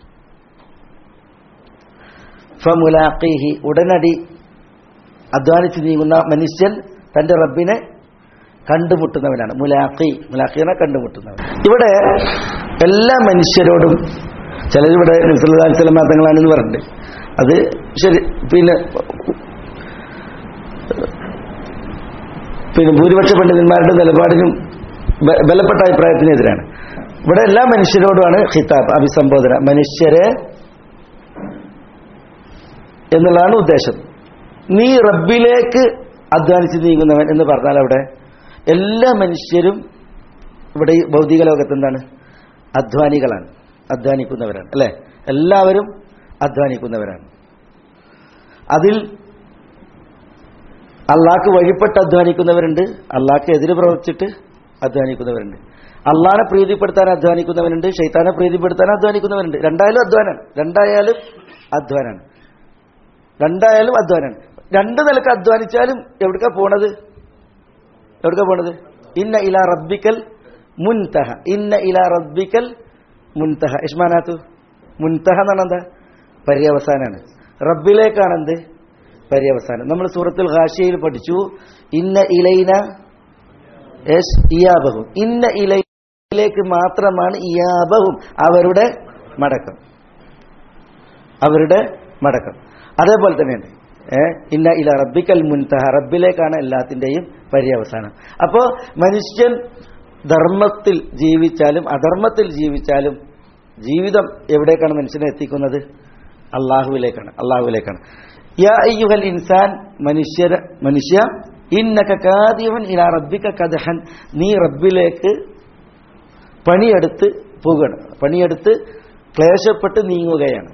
ഫമുലാഖീഹി ഉടനടി അധ്വാനിച്ച് നീങ്ങുന്ന മനുഷ്യൻ തന്റെ റബ്ബിനെ കണ്ടുമുട്ടുന്നവനാണ് മുലാഖി മുലാഖിനെ കണ്ടുമുട്ടുന്നവൻ ഇവിടെ എല്ലാ മനുഷ്യരോടും ചിലരിവിടെ നബ്സല്ലാസ്ലം തങ്ങളാണെന്ന് പറഞ്ഞിട്ടുണ്ട് അത് ശരി പിന്നെ പിന്നെ ഭൂരിപക്ഷ പണ്ഡിതന്മാരുടെ നിലപാടിനും ബ- ബലപ്പെട്ട അഭിപ്രായത്തിനെതിരാണ് ഇവിടെ എല്ലാ മനുഷ്യരോടുമാണ് ഖിതാബ് അഭിസംബോധന മനുഷ്യരെ എന്നുള്ളതാണ് ഉദ്ദേശം നീ റബ്ബിലേക്ക് അധ്വാനിച്ച് നീങ്ങുന്നവൻ എന്ന് പറഞ്ഞാൽ അവിടെ എല്ലാ മനുഷ്യരും ഇവിടെ ഈ ഭൗതിക ലോകത്ത് എന്താണ് അധ്വാനികളാണ് അധ്വാനിക്കുന്നവരാണ് അല്ലെ എല്ലാവരും അധ്വാനിക്കുന്നവരാണ് അതിൽ അള്ളാഹ്ക്ക് വഴിപ്പെട്ട് അധ്വാനിക്കുന്നവരുണ്ട് അള്ളാഹ്ക്ക് എതിര് പ്രവർത്തിച്ചിട്ട് അധ്വാനിക്കുന്നവരുണ്ട് അള്ളാഹിനെ പ്രീതിപ്പെടുത്താൻ അധ്വാനിക്കുന്നവരുണ്ട് ഷെയ്ത്താനെ പ്രീതിപ്പെടുത്താൻ അധ്വാനിക്കുന്നവരുണ്ട് രണ്ടായാലും അധ്വാനാണ് രണ്ടായാലും അധ്വാനാണ് രണ്ടായാലും അധ്വാനാണ് രണ്ട് നിലക്ക് അധ്വാനിച്ചാലും എവിടേക്കാ പോണത് എവിടേക്കാ പോണത് ഇന്ന ഇല റബ്ബിക്കൽ മുൻതഹ ഇന്ന ഇല റബ്ബിക്കൽ മുൻതഹ ഇഷ്മാനാത്തു മുൻതഹ എന്നാണ് എന്താ പര്യവസാനാണ് റബ്ബിലേക്കാണ് എന്ത് പര്യവസാനം നമ്മൾ സൂറത്തുൽ ഹാഷിയയിൽ പഠിച്ചു ഇന്ന ഇലൈന യെസ് ഇയാബഹും ഇന്ന ഇലയിലേക്ക് മാത്രമാണ് ഇയാബഹും അവരുടെ മടക്കം അവരുടെ മടക്കം അതേപോലെ തന്നെയാണ് ഏ ഇന്ന ഇല റബ്ബിക്കൽ മുൻതഹ റബ്ബിലേക്കാണ് എല്ലാത്തിൻ്റെയും പര്യവസാനം അപ്പോൾ മനുഷ്യൻ ധർമ്മത്തിൽ ജീവിച്ചാലും അധർമ്മത്തിൽ ജീവിച്ചാലും ജീവിതം എവിടേക്കാണ് മനുഷ്യനെ എത്തിക്കുന്നത് അള്ളാഹുവിലേക്കാണ് അള്ളാഹുവിലേക്കാണ് യാ അയ്യുഹൽ ഇൻസാൻ മനുഷ്യര മനുഷ്യ ഇന്നക കാദിവൻ ഇലാ റബ്ബിക കദഹൻ നീ റബ്ബിലേക്ക് പണിയെടുത്ത് പോവുകയാണ് പണിയെടുത്ത് ക്ലേശപ്പെട്ട് നീങ്ങുകയാണ്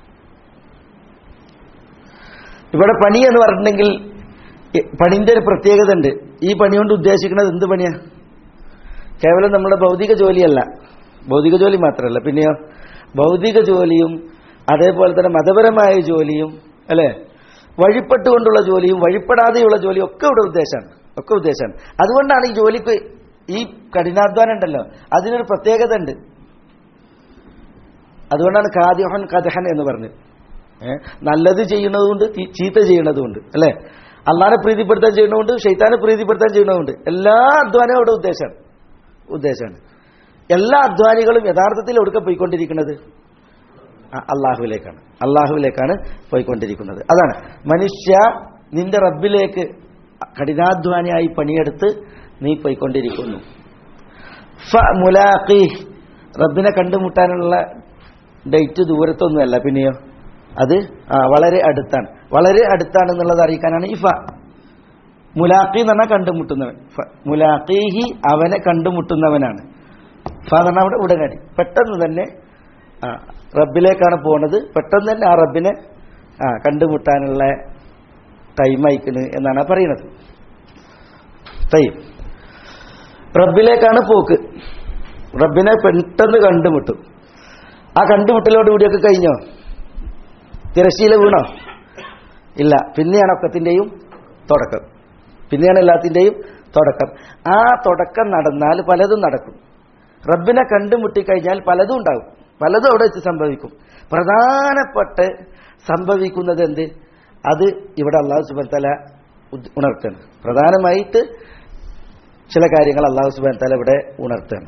ഇവിടെ പണി എന്ന് പറഞ്ഞിട്ടുണ്ടെങ്കിൽ ഈ പണിന്റെ ഒരു പ്രത്യേകത ഉണ്ട് ഈ പണി കൊണ്ട് ഉദ്ദേശിക്കുന്നത് എന്ത് പണിയാ കേവലം നമ്മുടെ ഭൗതിക ജോലിയല്ല ഭൗതിക ജോലി മാത്രമല്ല പിന്നെയോ ഭൗതിക ജോലിയും അതേപോലെ തന്നെ മതപരമായ ജോലിയും അല്ലേ വഴിപ്പെട്ടുകൊണ്ടുള്ള ജോലിയും വഴിപ്പെടാതെയുള്ള ജോലിയും ഒക്കെ ഇവിടെ ഉദ്ദേശമാണ് ഒക്കെ ഉദ്ദേശമാണ് അതുകൊണ്ടാണ് ഈ ജോലിക്ക് ഈ കഠിനാധ്വാനം ഉണ്ടല്ലോ അതിനൊരു പ്രത്യേകത ഉണ്ട് അതുകൊണ്ടാണ് കാദ്യോഹൻ കഥഹൻ എന്ന് പറഞ്ഞത് ഏ? നല്ലത് ചെയ്യുന്നതുകൊണ്ട് ചീ- ചീത്ത ചെയ്യുന്നതുകൊണ്ട് അല്ലേ അള്ളാനെ പ്രീതിപ്പെടുത്താൻ ചെയ്യുന്നതുകൊണ്ട് ഷെയ്ത്താനെ പ്രീതിപ്പെടുത്താൻ ചെയ്യുന്നതുകൊണ്ട് എല്ലാ അധ്വാനവും അവിടെ ഉദ്ദേശമാണ് ഉദ്ദേശമാണ് എല്ലാ അധ്വാനികളും യഥാർത്ഥത്തിൽ എവിടെ പോയിക്കൊണ്ടിരിക്കുന്നത് അ- അള്ളാഹുവിലേക്കാണ് അള്ളാഹുവിലേക്കാണ് പോയിക്കൊണ്ടിരിക്കുന്നത് അതാണ് മനുഷ്യ നിന്റെ റബ്ബിലേക്ക് കഠിനാധ്വാനിയായി പണിയെടുത്ത് നീ പോയിക്കൊണ്ടിരിക്കുന്നു ഫ മുലാഖി റബ്ബിനെ കണ്ടുമുട്ടാനുള്ള ഡേറ്റ് ദൂരത്തൊന്നുമല്ല പിന്നെയോ അത് ആ വളരെ അടുത്താണ് വളരെ അടുത്താണെന്നുള്ളത് അറിയിക്കാനാണ് ഈ ഫ മുലാഖി എന്ന് പറഞ്ഞാൽ കണ്ടുമുട്ടുന്നവൻ ഫ മുലാഖീഹി അവനെ കണ്ടുമുട്ടുന്നവനാണ് ഫ എന്ന് പറഞ്ഞാൽ അവിടെ ഉടനടി പെട്ടെന്ന് തന്നെ ആ റബ്ബിലേക്കാണ് പോണത് പെട്ടെന്ന് തന്നെ ആ റബ്ബിനെ ആ കണ്ടുമുട്ടാനുള്ള ടൈം അയക്കുന്നത് എന്നാണ് പറയുന്നത് ടൈം റബ്ബിലേക്കാണ് പോക്ക് റബ്ബിനെ പെട്ടെന്ന് കണ്ടുമുട്ടും ആ കണ്ടുമുട്ടലോടുകൂടിയൊക്കെ കഴിഞ്ഞോ തിരശ്ശീല വീണോ ഇല്ല പിന്നെയാണ് ഒക്കത്തിൻ്റെയും തുടക്കം പിന്നെയാണ് എല്ലാത്തിൻ്റെയും തുടക്കം ആ തുടക്കം നടന്നാൽ പലതും നടക്കും റബ്ബിനെ കണ്ടുമുട്ടിക്കഴിഞ്ഞാൽ പലതും ഉണ്ടാകും പലതും അവിടെ വെച്ച് സംഭവിക്കും പ്രധാനപ്പെട്ട് സംഭവിക്കുന്നത് എന്ത് അത് ഇവിടെ അള്ളാഹു സുബൻ തല ഉണർത്തുകയാണ് പ്രധാനമായിട്ട് ചില കാര്യങ്ങൾ അള്ളാഹു സുബാൻ തല ഇവിടെ ഉണർത്തുകയാണ്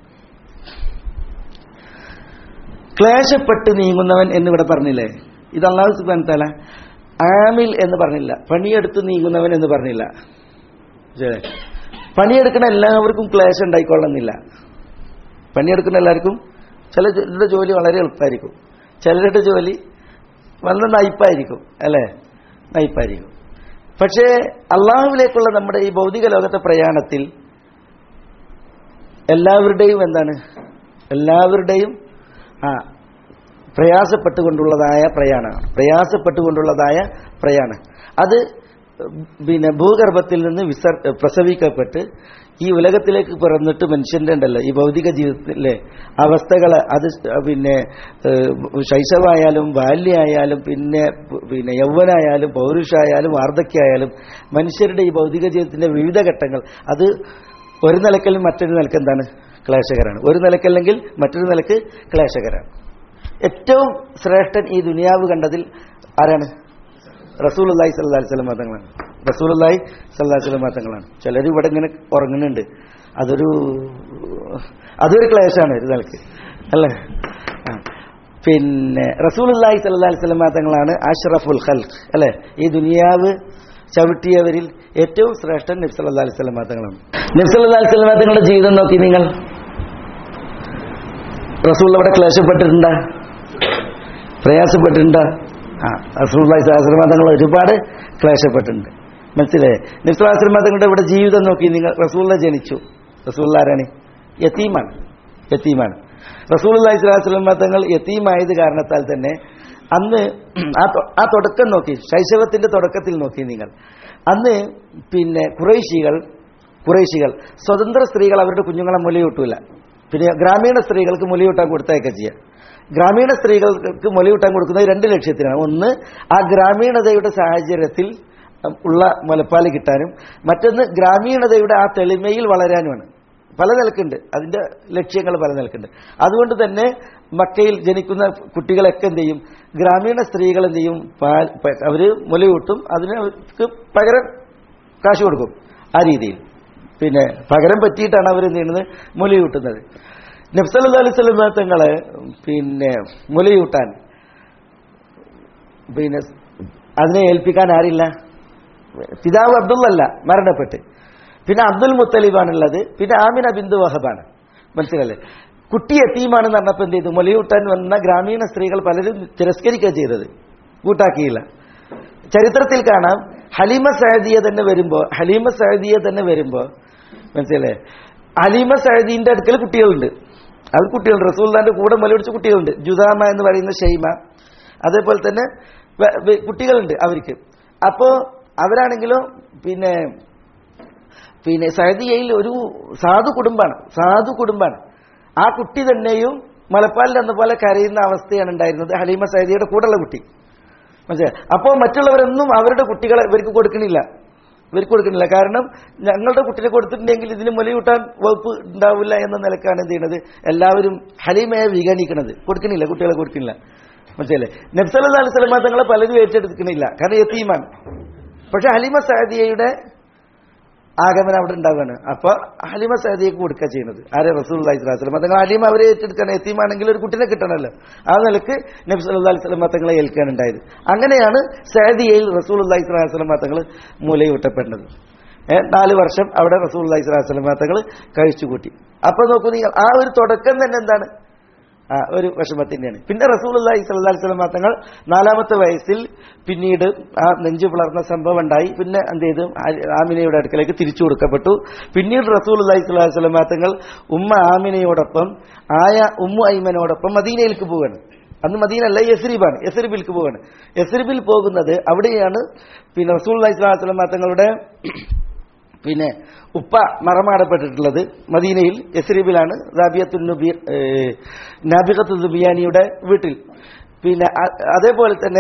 ക്ലേശപ്പെട്ട് നീങ്ങുന്നവൻ എന്നിവിടെ പറഞ്ഞില്ലേ ഇത് അള്ളാഹു സുബാൻ തല ആമിൽ എന്ന് പറഞ്ഞില്ല പണിയെടുത്ത് നീങ്ങുന്നവൻ എന്ന് പറഞ്ഞില്ല ശരി. പണിയെടുക്കുന്ന എല്ലാവർക്കും ക്ലേശം ഉണ്ടായിക്കൊള്ളുന്നില്ല പണിയെടുക്കുന്ന എല്ലാവർക്കും ചിലരുടെ ജോലി വളരെ എളുപ്പമായിരിക്കും ചിലരുടെ ജോലി വളരെ നയിപ്പായിരിക്കും അല്ലേ നയിപ്പായിരിക്കും പക്ഷേ അള്ളാഹുവിലേക്കുള്ള നമ്മുടെ ഈ ഭൗതിക ലോകത്തെ പ്രയാണത്തിൽ എല്ലാവരുടെയും എന്താണ് എല്ലാവരുടെയും ആ പ്രയാസപ്പെട്ടുകൊണ്ടുള്ളതായ പ്രയാണമാണ് പ്രയാസപ്പെട്ടുകൊണ്ടുള്ളതായ പ്രയാണം അത് പിന്നെ ഭൂഗർഭത്തിൽ നിന്ന് വിസർ പ്രസവിക്കപ്പെട്ട് ഈ ഉലകത്തിലേക്ക് പിറന്നിട്ട് മനുഷ്യന്റെ ഉണ്ടല്ലോ ഈ ഭൗതിക ജീവിതത്തിലെ അവസ്ഥകളെ അത് പിന്നെ ഏഹ്, ശൈശവായാലും ബാല്യമായാലും പിന്നെ പിന്നെ യൗവനായാലും പൗരുഷായാലും വാർദ്ധക്യമായാലും മനുഷ്യരുടെ ഈ ഭൗതിക ജീവിതത്തിന്റെ വിവിധ ഘട്ടങ്ങൾ അത് ഒരു നിലക്കലും മറ്റൊരു നിലക്ക് എന്താണ് ക്ലേശകരാണ് ഒരു നിലക്കല്ലെങ്കിൽ മറ്റൊരു നിലക്ക് ക്ലേശകരാണ് ഏറ്റവും ശ്രേഷ്ഠൻ ഈ ദുനിയാവ് കണ്ടതിൽ ആരാണ് റസൂലുല്ലാഹി സല്ലല്ലാഹി അലൈഹി വസല്ലം തങ്ങളാണ് റസൂലുല്ലാഹി സല്ലല്ലാഹി അലൈഹി വസല്ലം തങ്ങളാണ് ചിലർ ഇവിടെ ഇങ്ങനെ ഉറങ്ങുന്നുണ്ട് അതൊരു അതൊരു ക്ലേശമാണ് ഒരു നിലക്ക് അല്ലേ ആ. പിന്നെ റസൂലുല്ലാഹി സല്ലല്ലാഹി അലൈഹി വസല്ലം തങ്ങളാണ് അഷ്റഫുൽ ഖൽഖ് അല്ലേ ഈ ദുനിയാവ് ചവിട്ടിയവരിൽ ഏറ്റവും ശ്രേഷ്ഠൻ നബി സല്ലല്ലാഹി അലൈഹി വസല്ലം തങ്ങളാണ് നബി സല്ലല്ലാഹി അലൈഹി വസല്ലം തങ്ങളുടെ ജീവിതം നോക്കി നിങ്ങൾ റസൂൽ അവിടെ ക്ലേശപ്പെട്ടിട്ടുണ്ടാ പ്രയാസപ്പെട്ടിട്ടുണ്ട് ആ റസൂള്ളി സഹസ്രമ തങ്ങൾ ഒരുപാട് ക്ലേശപ്പെട്ടിട്ടുണ്ട് മനസ്സിലായേ നിസ്ലാശ്രമ തങ്ങളുടെ ഇവിടെ ജീവിതം നോക്കി നിങ്ങൾ റസൂള്ള ജനിച്ചു റസൂള്ള ആരാണ് യത്തീമാണ് യത്തീമാണ് റസൂള്ളി സ്വലാസ്ലമ തങ്ങൾ യത്തീമായത് കാരണത്താൽ തന്നെ അന്ന് ആ തൊ- ആ തുടക്കം നോക്കി ശൈശവത്തിന്റെ തുടക്കത്തിൽ നോക്കി നിങ്ങൾ അന്ന് പിന്നെ കുറേശികൾ കുറേശികൾ സ്വതന്ത്ര സ്ത്രീകൾ അവരുടെ കുഞ്ഞുങ്ങളെ മുലയൂട്ടൂല പിന്നെ ഗ്രാമീണ സ്ത്രീകൾക്ക് മുലയൂട്ടാൻ കൊടുത്തേക്കെ ചെയ്യാം ഗ്രാമീണ സ്ത്രീകൾക്ക് മുലയൂട്ടാൻ കൊടുക്കുന്നത് രണ്ട് ലക്ഷ്യത്തിനാണ് ഒന്ന് ആ ഗ്രാമീണതയുടെ സാഹചര്യത്തിൽ ഉള്ള മുലപ്പാൽ കിട്ടാനും മറ്റൊന്ന് ഗ്രാമീണതയുടെ ആ തെളിമയിൽ വളരാനുമാണ് പല നിലക്കുണ്ട് അതിന്റെ ലക്ഷ്യങ്ങൾ പല നിലക്കുണ്ട് അതുകൊണ്ട് തന്നെ മക്കയിൽ ജനിക്കുന്ന കുട്ടികളൊക്കെ എന്ത് ചെയ്യും ഗ്രാമീണ സ്ത്രീകൾ എന്ത് ചെയ്യും പാൽ പ- അവര് മുലയൂട്ടും അതിന് അവർക്ക് പകരം കാശ് കൊടുക്കും ആ രീതിയിൽ പിന്നെ പകരം പറ്റിയിട്ടാണ് അവർ എന്ത് ചെയ്യുന്നത് മുലയൂട്ടുന്നത് നബ്സല്ലാ അലൈഹി സ്വലം തങ്ങളെ പിന്നെ മുലയൂട്ടാൻ പിന്നെ അതിനെ ഏൽപ്പിക്കാൻ ആരില്ല പിതാവ് അബ്ദുള്ളല്ല മരണപ്പെട്ട് പിന്നെ അബ്ദുൽ മുത്തലിബാണുള്ളത് പിന്നെ ആമിന ബിന്ദു വഹബാണ് മനസ്സിലല്ലേ കുട്ടി എത്തീമാണെന്ന് പറഞ്ഞപ്പോൾ എന്ത് ചെയ്തു മുലയൂട്ടാൻ വന്ന ഗ്രാമീണ സ്ത്രീകൾ പലരും തിരസ്കരിക്കുക ചെയ്തത് കൂട്ടാക്കിയില്ല ചരിത്രത്തിൽ കാണാം ഹലീമ സഹദിയ തന്നെ വരുമ്പോ ഹലീമ സഹദിയ തന്നെ വരുമ്പോ മനസ്സിലല്ലേ ഹലീമ സഹദീന്റെ അടുക്കൽ കുട്ടികളുണ്ട് അത് കുട്ടികളുണ്ട് റസൂൽദാന്റെ കൂടെ മുലപിടിച്ച കുട്ടികളുണ്ട് ജുദാമ എന്ന് പറയുന്ന ഷെയ്മ അതേപോലെ തന്നെ വ- വ- കുട്ടികളുണ്ട് അവർക്ക് അപ്പോ അവരാണെങ്കിലോ പിന്നെ പിന്നെ സഹദിയയിൽ ഒരു സാധു കുടുംബാണ് സാധു കുടുംബാണ് ആ കുട്ടി തന്നെയും മലപ്പാലിൽ എന്ന പോലെ കരയുന്ന അവസ്ഥയാണ് ഉണ്ടായിരുന്നത് ഹലീമ സഹദിയുടെ കൂടെയുള്ള കുട്ടി മനസ്സിലായി അപ്പോൾ മറ്റുള്ളവരൊന്നും അവരുടെ കുട്ടികളെ ഇവർക്ക് കൊടുക്കണില്ല ഇവർക്ക് കൊടുക്കണില്ല കാരണം ഞങ്ങളുടെ കുട്ടിയെ കൊടുത്തിട്ടുണ്ടെങ്കിൽ ഇതിന് മുലയൂട്ടാൻ വകുപ്പ് ഉണ്ടാവില്ല എന്ന നിലക്കാണ് എന്ത് ചെയ്യണത് എല്ലാവരും ഹലീമയെ വിഗണിക്കണത് കൊടുക്കണില്ല കുട്ടികളെ കൊടുക്കണില്ല മനസ്സിലല്ലേ നബ്സല്ലാ അലൈഹി സ്വലമ തങ്ങളെ പലരും ഏറ്റെടുക്കണില്ല കാരണം യത്തീമാണ് പക്ഷെ ഹലീമ സാദിയയുടെ ആഗമനം അവിടെ ഉണ്ടാവുകയാണ് അപ്പൊ ഹലിമ സഹദിയക്ക് കൊടുക്കുക ചെയ്യുന്നത് ആരെ റസൂൽ അലൈഹിസ്ലാം തങ്ങൾ ഹലീമ അവരെ ഏറ്റെടുക്കണം എത്തിയുമാണെങ്കിൽ ഒരു കുട്ടിനെ കിട്ടണമല്ലോ ആ നിലക്ക് നബി സല്ലല്ലാഹു അലൈഹി വസല്ലം തങ്ങളെ ഏൽക്കാനുണ്ടായത് അങ്ങനെയാണ് സഹദിയയിൽ റസൂൽ അള്ളഹി സ്വലാസ്ലം തങ്ങൾ മൂലയൂട്ടപ്പെടുന്നത് ഏ, നാല് വർഷം അവിടെ റസൂൽ അള്ളഹി സ്വലാസ്ലം തങ്ങൾ കഴിച്ചുകൂട്ടി അപ്പൊ നോക്കൂ നിങ്ങൾ ആ ഒരു തുടക്കം തന്നെ എന്താണ് ആ ഒരു വിഷമത്തിന്റെയാണ് പിന്നെ റസൂൽ അള്ളഹി സ്വല്ലാഹി സ്വലം തങ്ങൾ നാലാമത്തെ വയസ്സിൽ പിന്നീട് ആ നെഞ്ചു പിളർന്ന സംഭവം ഉണ്ടായി പിന്നെ എന്ത് ചെയ്തു ആ- ആമിനയുടെ അടുക്കലേക്ക് തിരിച്ചു കൊടുക്കപ്പെട്ടു പിന്നീട് റസൂൽ അള്ളഹി സ്വലാഹി സ്വലം തങ്ങൾ ഉമ്മ ആമിനയോടൊപ്പം ആയ ഉമ്മു ഐമനോടൊപ്പം മദീനയിലേക്ക് പോവുകയാണ് അന്ന് മദീനല്ല യസ്രീബാണ് യസ്രിബിലേക്ക് പോവുകയാണ് യസ്രിബിൽ പോകുന്നത് അവിടെയാണ് പിന്നെ റസൂൽ അള്ളഹി സ്വലാഹി സ്വലം തങ്ങളുടെ പിന്നെ ഉപ്പ മറമാടപ്പെട്ടിട്ടുള്ളത് മദീനയിൽ യസ്രീബിലാണ് റാബിയത്തുൽ നുബി നാബിഖത്തു ദുബിയാനിയുടെ വീട്ടിൽ പിന്നെ അ- അതേപോലെ തന്നെ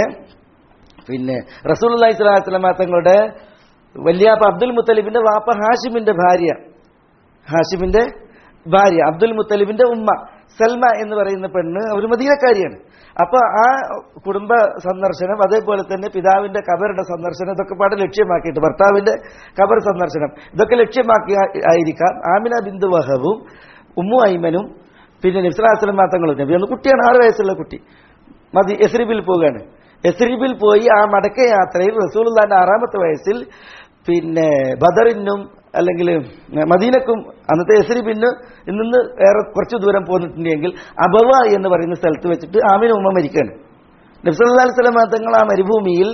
പിന്നെ റസൂൽ അള്ളഹി സ്വലാഹി സ്വലമ തങ്ങളുടെ വല്യാപ്പ അബ്ദുൽ മുത്തലിബിന്റെ വാപ്പ ഹാഷിമിന്റെ ഭാര്യ ഹാഷിമിന്റെ ഭാര്യ അബ്ദുൽ മുത്തലിബിന്റെ ഉമ്മ സൽമ എന്ന് പറയുന്ന പെണ്ണ് ഒരു മദീനക്കാരിയാണ് അപ്പൊ ആ കുടുംബ സന്ദർശനം അതേപോലെ തന്നെ പിതാവിന്റെ കബറുടെ സന്ദർശനം ഇതൊക്കെ പാടെ ലക്ഷ്യമാക്കിയിട്ട് ഭർത്താവിന്റെ കബർ സന്ദർശനം ഇതൊക്കെ ലക്ഷ്യമാക്കി ആ- ആയിരിക്കാം ആമിന ബിന്ദു വഹബും ഉമ്മു ഐമനും പിന്നെ നിസ്ലാസ്ലം മാത്രങ്ങളും നബി അന്ന് കുട്ടിയാണ് ആറ് വയസ്സുള്ള കുട്ടി മതി എസ്രിബിൽ പോവുകയാണ് എസ്രിബിൽ പോയി ആ മടക്ക യാത്രയിൽ റസൂലുള്ളാന്റെ ആറാമത്തെ വയസ്സിൽ പിന്നെ ബദറിനും അല്ലെങ്കിൽ മദീനക്കും അന്നത്തെ എസ്രിബിന് നിന്ന് ഏറെ കുറച്ച് ദൂരം പോന്നിട്ടുണ്ടെങ്കിൽ അബവ എന്ന് പറയുന്ന സ്ഥലത്ത് വെച്ചിട്ട് ആമിന ഉമ്മ മരിക്കുകയാണ് നബ്സല്ലാ സ്വലമ തങ്ങൾ ആ മരുഭൂമിയിൽ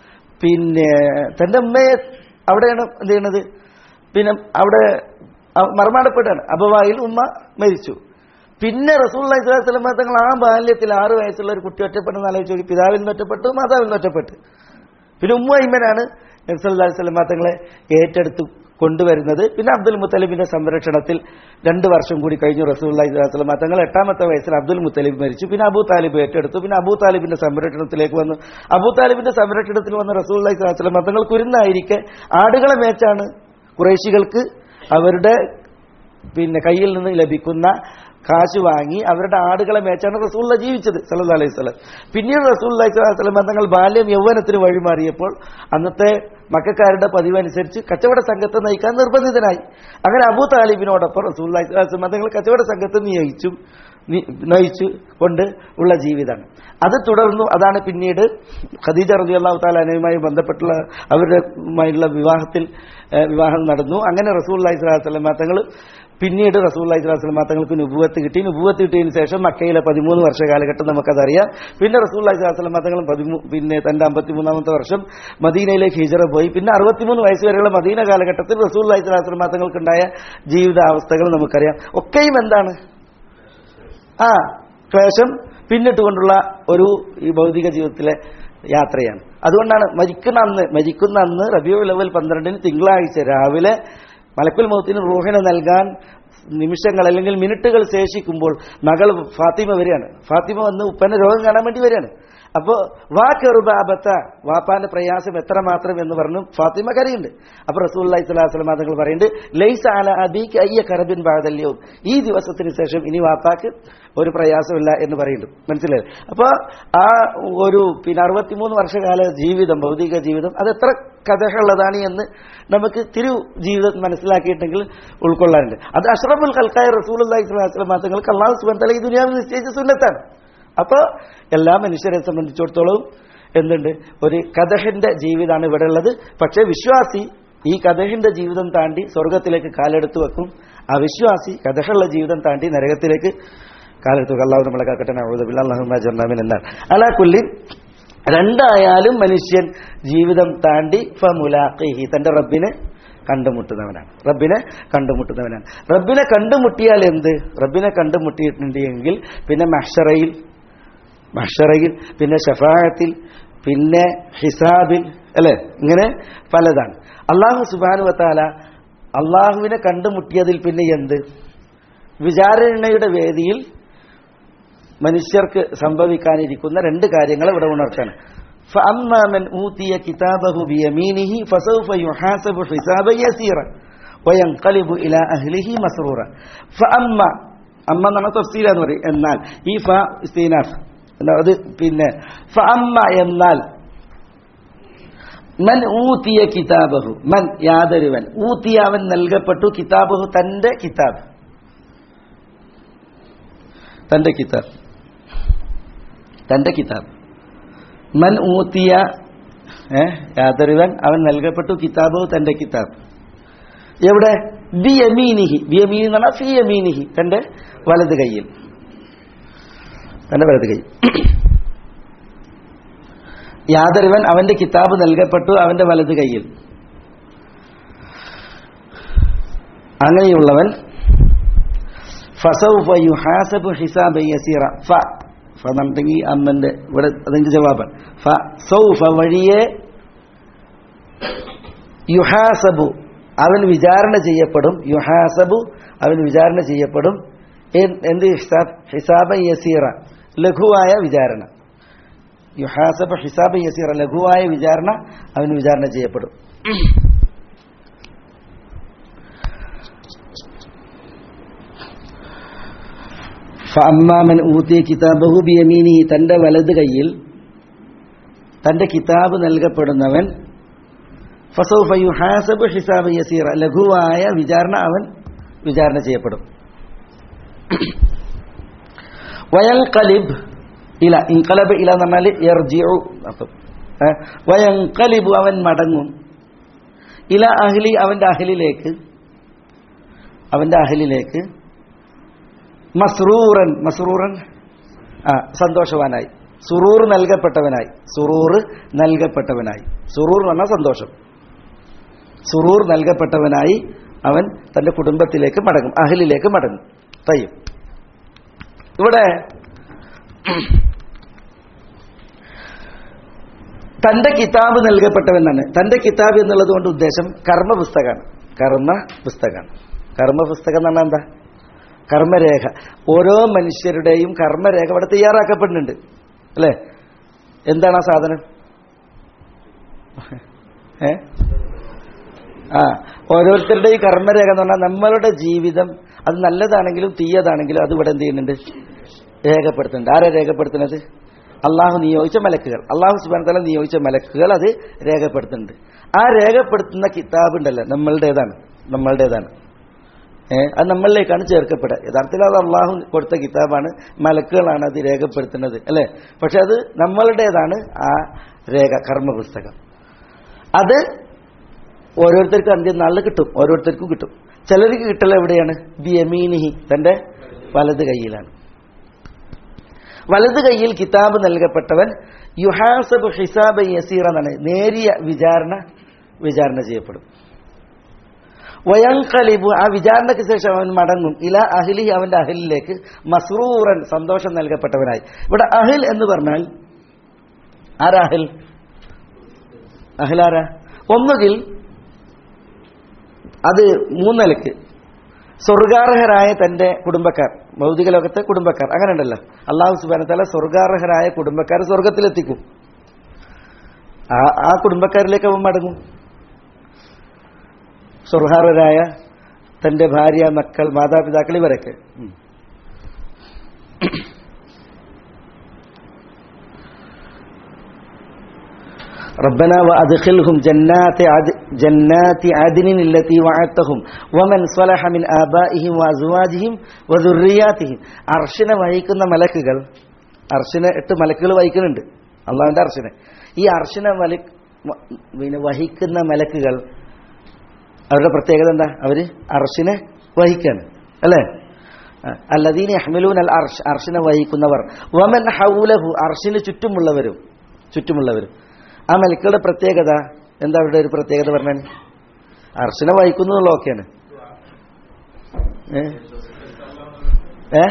പിന്നെ തന്റെ ഉമ്മയെ അവിടെയാണ് എന്ത് ചെയ്യണത് പിന്നെ അവിടെ അ- മറമാടപ്പെടുകയാണ് അബവായിൽ ഉമ്മ മരിച്ചു പിന്നെ റസൂൽ സ്വലമ തങ്ങൾ ആ ബാല്യത്തിൽ ആറ് വയസ്സുള്ള ഒരു കുട്ടി ഒറ്റപ്പെട്ടെന്ന് ആലോചിച്ച് നോക്കി പിതാവിൽ നിന്ന് ഒറ്റപ്പെട്ടു മാതാവിൽ നിന്ന് ഒറ്റപ്പെട്ടു പിന്നെ ഉമ്മ അയ്മനാണ് നബ്സല്ലാ സ്വലമ തങ്ങളെ ഏറ്റെടുത്ത് കൊണ്ടുവരുന്നത് പിന്നെ അബ്ദുൽ മുത്തലിബിന്റെ സംരക്ഷണത്തിൽ രണ്ട് വർഷം കൂടി കഴിഞ്ഞു റസൂല്ലി സ്വലമ തങ്ങൾ എട്ടാമത്തെ വയസ്സിൽ അബ്ദുൽ മുത്തലിബ് മരിച്ചു പിന്നെ അബൂ താലിബ് ഏറ്റെടുത്തു പിന്നെ അബൂ താലിബിന്റെ സംരക്ഷണത്തിലേക്ക് വന്നു അബൂ താലിബിന്റെ സംരക്ഷണത്തിൽ വന്ന റസൂല്ലി സ്വലമ തങ്ങൾ കുരുന്നായിരിക്കെ ആടുകളെ മേച്ചാണ് കുറേശികൾക്ക് അവരുടെ പിന്നെ കയ്യിൽ നിന്ന് ലഭിക്കുന്ന കാശ് വാങ്ങി അവരുടെ ആടുകളെ മേച്ചാണ് റസൂള്ള ജീവിച്ചത് സല്ലല്ലാഹു അലൈഹി വസല്ലം പിന്നീട് റസൂള്ള വസല്ലം തങ്ങൾ ബാല്യം യൗവനത്തിന് വഴിമാറിയപ്പോൾ അന്നത്തെ മക്കാരുടെ പതിവ് അനുസരിച്ച് കച്ചവട സംഘത്തെ നയിക്കാൻ നിർബന്ധിതനായി അങ്ങനെ അബൂ താലിബിനോടൊപ്പം റസൂള്ള തങ്ങൾ കച്ചവട സംഘത്തെ നിയോഗിച്ചു നി- നയിച്ചു കൊണ്ട് ഉള്ള ജീവിതമാണ് അത് തുടർന്നു അതാണ് പിന്നീട് ഖദീജ റബി അള്ളാഹു താലാനയുമായി ബന്ധപ്പെട്ടുള്ള അവരുടെയുമായുള്ള വിവാഹത്തിൽ ഏഹ്, വിവാഹം നടന്നു അങ്ങനെ റസൂൽ അലൈഹി സ്വലാസ്ലം തങ്ങൾ പിന്നീട് റസൂൽ അലൈഹി സ്വലാസ്ലം തങ്ങൾക്ക് നുബുവത്ത് കിട്ടി നുബുവത്ത് കിട്ടിയതിന് ശേഷം മക്കയിലെ പതിമൂന്ന് വർഷ കാലഘട്ടം നമുക്കതറിയാം പിന്നെ റസൂൽ അലൈഹി സ്വലാസ്ലം തങ്ങളും പതിമൂ പിന്നെ തന്റെ അമ്പത്തിമൂന്നാമത്തെ വർഷം മദീനയിലേക്ക് ഹിജറ പോയി പിന്നെ അറുപത്തിമൂന്ന് വയസ്സ് വരെയുള്ള മദീന കാലഘട്ടത്തിൽ റസൂൽ അലൈഹി സ്വലാസ്ലം തങ്ങൾക്കുണ്ടായ ജീവിതാവസ്ഥകൾ നമുക്കറിയാം ഒക്കെയും എന്താണ് ആ ക്ലേശം പിന്നിട്ടുകൊണ്ടുള്ള ഒരു ഈ ഭൗതിക ജീവിതത്തിലെ യാത്രയാണ് അതുകൊണ്ടാണ് മരിക്കുന്ന അന്ന് മരിക്കുന്ന അന്ന് റബിയു ലെവൽ പന്ത്രണ്ടിന് തിങ്കളാഴ്ച രാവിലെ മലക്കുൽ മൗത്തിന് റൂഹിനെ നൽകാൻ നിമിഷങ്ങൾ അല്ലെങ്കിൽ മിനിറ്റുകൾ ശേഷിക്കുമ്പോൾ മകൾ ഫാത്തിമ വരികയാണ് ഫാത്തിമ വന്ന് ഉപ്പന്റെ രോഗം കാണാൻ വേണ്ടി വരികയാണ് അപ്പോൾ വാ കെറുബാബത്ത വാപ്പാന്റെ പ്രയാസം എത്ര മാത്രം എന്ന് പറഞ്ഞു ഫാത്തിമ കരയുണ്ട് അപ്പൊ റസൂല്ലി സ്വലാസ്ലം തങ്ങൾ പറയുന്നുണ്ട് ലൈസ അല അബീക്ക് അയ്യ കറബിൻ ബാദല്യവും ഈ ദിവസത്തിന് ശേഷം ഇനി വാപ്പാക്ക് ഒരു പ്രയാസമില്ല എന്ന് പറയുന്നുണ്ട് മനസ്സിലായി അപ്പൊ ആ ഒരു പിന്നെ അറുപത്തിമൂന്ന് വർഷകാല ജീവിതം ഭൗതിക ജീവിതം അത് എത്ര കഥകളുള്ളതാണ് എന്ന് നമുക്ക് തിരു ജീവിതം മനസ്സിലാക്കിയിട്ടെങ്കിൽ ഉൾക്കൊള്ളാറുണ്ട് അത് അഷ്റഫുൽ കൽക്കായ റസൂൽ അള്ളഹി സ്വലാസ്ലം തങ്ങൾക്ക് അള്ളാഹു സുബൻ തല ഈ ദുനിയാവിൽ നിശ്ചയിച്ച സുന്നത്താണ് അപ്പോൾ എല്ലാ മനുഷ്യരെ സംബന്ധിച്ചിടത്തോളം എന്തുണ്ട് ഒരു കഥഹിന്റെ ജീവിതമാണ് ഇവിടെ ഉള്ളത് പക്ഷേ വിശ്വാസി ഈ കഥഹിന്റെ ജീവിതം താണ്ടി സ്വർഗത്തിലേക്ക് കാലെടുത്ത് വെക്കും അവിശ്വാസി കഥഹുള്ള ജീവിതം താണ്ടി നരകത്തിലേക്ക് കാലെടുത്ത് വെക്കും അള്ളാഹു നമ്മളെ കാക്കട്ടെ നവദബില്ല അള്ളാഹു ജർണാമിൻ എന്നാണ് അലാ കുല്ലി രണ്ടായാലും മനുഷ്യൻ ജീവിതം താണ്ടി ഫമുലാഖിഹി തന്റെ റബ്ബിനെ കണ്ടുമുട്ടുന്നവനാണ് റബ്ബിനെ കണ്ടുമുട്ടുന്നവനാണ് റബ്ബിനെ കണ്ടുമുട്ടിയാൽ എന്ത് റബ്ബിനെ കണ്ടുമുട്ടിയിട്ടുണ്ടെങ്കിൽ പിന്നെ മഹ്ഷറയിൽ മഹ്ഷറയിൽ പിന്നെ ഷഫായത്തിൽ പിന്നെ ഹിസാബിൽ അല്ലെ ഇങ്ങനെ പലതാണ് അള്ളാഹു സുബാനുവത്താല അള്ളാഹുവിനെ കണ്ടുമുട്ടിയതിൽ പിന്നെ എന്ത് വിചാരണയുടെ വേദിയിൽ മനുഷ്യർക്ക് സംഭവിക്കാനിരിക്കുന്ന രണ്ട് കാര്യങ്ങൾ ഇവിടെ ഉണർത്താൻ فأما من أوتي كتابه بيمينه فسوف يحاسب حسابا يسيرا وينقلب إلى أهله مسرورا فأما അമ്മ എന്നാണ് തഫ്സീല എന്ന് പറയും എന്നാൽ ഈ ഫ ഇസ്തീനാഫ് അത് പിന്നെ ഫ അമ്മ എന്നാൽ മൻ ഊത്തിയ കിതാബഹു മൻ യാതൊരുവൻ ഊത്തിയ അവൻ നൽകപ്പെട്ടു കിതാബഹു തന്റെ കിതാബ് തന്റെ കിതാബ് തന്റെ കിതാബ് മൻ ഊത്തിയ യാതൊരുവൻ അവൻ നൽകപ്പെട്ടു കിതാബു തന്റെ കിതാബ് എവിടെ ബി യമീനിഹി ബി യമീനി എന്ന് പറഞ്ഞാൽ ഫി യമീനിഹി തന്റെ വലത് കൈയിൽ തന്റെ വലത് കൈ യാതൊരുവൻ അവന്റെ കിതാബ് നൽകപ്പെട്ടു അവന്റെ വലത് കൈയിൽ അങ്ങനെയുള്ളവൻ ഫസൗഫ യുഹാസബു ഹിസാബ യസീറ ഫ ഫ എന്നുണ്ടെങ്കിൽ അമ്മന്റെ ഇവിടെ അതിന്റെ ജവാബാണ് ഫ സൗഫ വഴിയെ യുഹാസബു അവൻ വിചാരണ ചെയ്യപ്പെടും യുഹാസബു അവൻ വിചാരണ ചെയ്യപ്പെടും എന്ത് ഹിസാബ് ഹിസാബ യസീറ ലഘുവായ വിചാരണ യുഹാസബ് ഹിസാബ് യസീറ ലഘുവായ വിചാരണ അവന് വിചാരണ ചെയ്യപ്പെടും ഫഅമ്മാമൻ ഊത്തിയ കിതാബഹു ബിയമീനി തന്റെ വലത് കൈയിൽ തന്റെ കിതാബ് നൽകപ്പെടുന്നവൻ ഫസൗഫ യുഹാസബ് ഹിസാബ് യസീറ ലഘുവായ വിചാരണ അവൻ വിചാരണ ചെയ്യപ്പെടും വയൽ കലിബ് ഇല ഇൻകലബ് ഇല എന്ന് പറഞ്ഞാൽ എർജിഉ അപ്പം വയങ്കലിബു അവൻ മടങ്ങും ഇല അഹ്ലി അവന്റെ അഹലിലേക്ക് അവന്റെ അഹലിലേക്ക് മസ്റൂറൻ മസ്റൂറൻ ആ സന്തോഷവാനായി സുറൂർ നൽകപ്പെട്ടവനായി സുറൂർ നൽകപ്പെട്ടവനായി സുറൂർ എന്ന് പറഞ്ഞാൽ സന്തോഷം സുറൂർ നൽകപ്പെട്ടവനായി അവൻ തന്റെ കുടുംബത്തിലേക്ക് മടങ്ങും അഹലിലേക്ക് മടങ്ങും തയ്യും ഇവിടെ തന്റെ കിതാബ് നൽകപ്പെട്ടവനാണ് തന്റെ കിതാബ് എന്നുള്ളത് കൊണ്ട് ഉദ്ദേശം കർമ്മ പുസ്തകമാണ് കർമ്മ പുസ്തകമാണ് കർമ്മ പുസ്തകം എന്ന് പറഞ്ഞാൽ എന്താ കർമ്മരേഖ ഓരോ മനുഷ്യരുടെയും കർമ്മരേഖ ഇവിടെ തയ്യാറാക്കപ്പെടുന്നുണ്ട് അല്ലേ എന്താണ് ആ സാധനം ഏ ആ ഓരോരുത്തരുടെയും കർമ്മരേഖ എന്ന് പറഞ്ഞാൽ നമ്മളുടെ ജീവിതം അത് നല്ലതാണെങ്കിലും തീയതാണെങ്കിലും അത് ഇവിടെ എന്ത് ചെയ്യുന്നുണ്ട് രേഖപ്പെടുത്തുന്നുണ്ട് ആരാ രേഖപ്പെടുത്തുന്നത് അള്ളാഹു നിയോഗിച്ച മലക്കുകൾ അള്ളാഹു സുബാൻ തല നിയോഗിച്ച മലക്കുകൾ അത് രേഖപ്പെടുത്തുന്നുണ്ട് ആ രേഖപ്പെടുത്തുന്ന കിതാബ് ഉണ്ടല്ലോ നമ്മളുടേതാണ് നമ്മളുടേതാണ് ഏഹ് അത് നമ്മളിലേക്കാണ് ചേർക്കപ്പെടുക യഥാർത്ഥത്തിൽ അത് അള്ളാഹു കൊടുത്ത കിതാബാണ് മലക്കുകളാണ് അത് രേഖപ്പെടുത്തുന്നത് അല്ലേ പക്ഷെ അത് നമ്മളുടേതാണ് ആ രേഖ കർമ്മ പുസ്തകം അത് ഓരോരുത്തർക്കും അന്ത്യം നാളിൽ കിട്ടും ഓരോരുത്തർക്കും കിട്ടും ചിലർക്ക് കിട്ടൽ എവിടെയാണ് ബി എമീനിഹി തന്റെ വലത് കൈയിലാണ് വലത് കൈയിൽ കിതാബ് നൽകപ്പെട്ടവൻ യുഹാസബ് ഹിസാബ് യസീർ എന്നാണ് നേരിയ വിചാരണ വിചാരണ ചെയ്യപ്പെടും വയങ്കലിബു ആ വിചാരണയ്ക്ക് ശേഷം അവൻ മടങ്ങും ഇല അഹിലി അവന്റെ അഹിലിലേക്ക് മസ്റൂറൻ സന്തോഷം നൽകപ്പെട്ടവനായി ഇവിടെ അഹിൽ എന്ന് പറഞ്ഞാൽ ആരാ അഹിൽ അഹിലാരാ ഒന്നുകിൽ അത് മൂന്നിലക്ക് സ്വർഗാർഹരായ തന്റെ കുടുംബക്കാർ ഭൗതിക ലോകത്തെ കുടുംബക്കാർ അങ്ങനെ ഉണ്ടല്ലോ അള്ളാഹു സുബാനത്തല സ്വർഗാർഹരായ കുടുംബക്കാർ സ്വർഗത്തിലെത്തിക്കും ആ ആ കുടുംബക്കാരിലേക്ക് അവൻ മടങ്ങും സ്വർഗാർഹരായ തന്റെ ഭാര്യ മക്കൾ മാതാപിതാക്കൾ ഇവരൊക്കെ ഉം. ربنا وأدخلهم جنات عد جنات عدن التي وعدتهم ومن صلح من آبائهم وأزواجهم وذرياتهم അർഷിനെ വഹിക്കുന്ന മലക്കുകൾ അർഷിനെ എട്ട് മലക്കുകൾ വഹിക്കുന്നുണ്ട് അള്ളാഹുവിന്റെ അർഷിനെ ഈ അർഷിനെ മല പിന്നെ വഹിക്കുന്ന മലക്കുകൾ അവരുടെ പ്രത്യേകത എന്താ അവര് അർഷിനെ വഹിക്കാണ് അല്ലേ അല്ലദീന അഹ്മലൂൻ അൽ അർഷ് അർഷിനെ വഹിക്കുന്നവർ വമൻ ഹൗലഹു അർഷിന് ചുറ്റുമുള്ളവരും ചുറ്റുമുള്ളവരും ആ മലക്കുകളുടെ പ്രത്യേകത എന്താ അവരുടെ ഒരു പ്രത്യേകത പറഞ്ഞാൽ അർച്ചന വഹിക്കുന്നു ഓക്കെയാണ് ഏ ഏ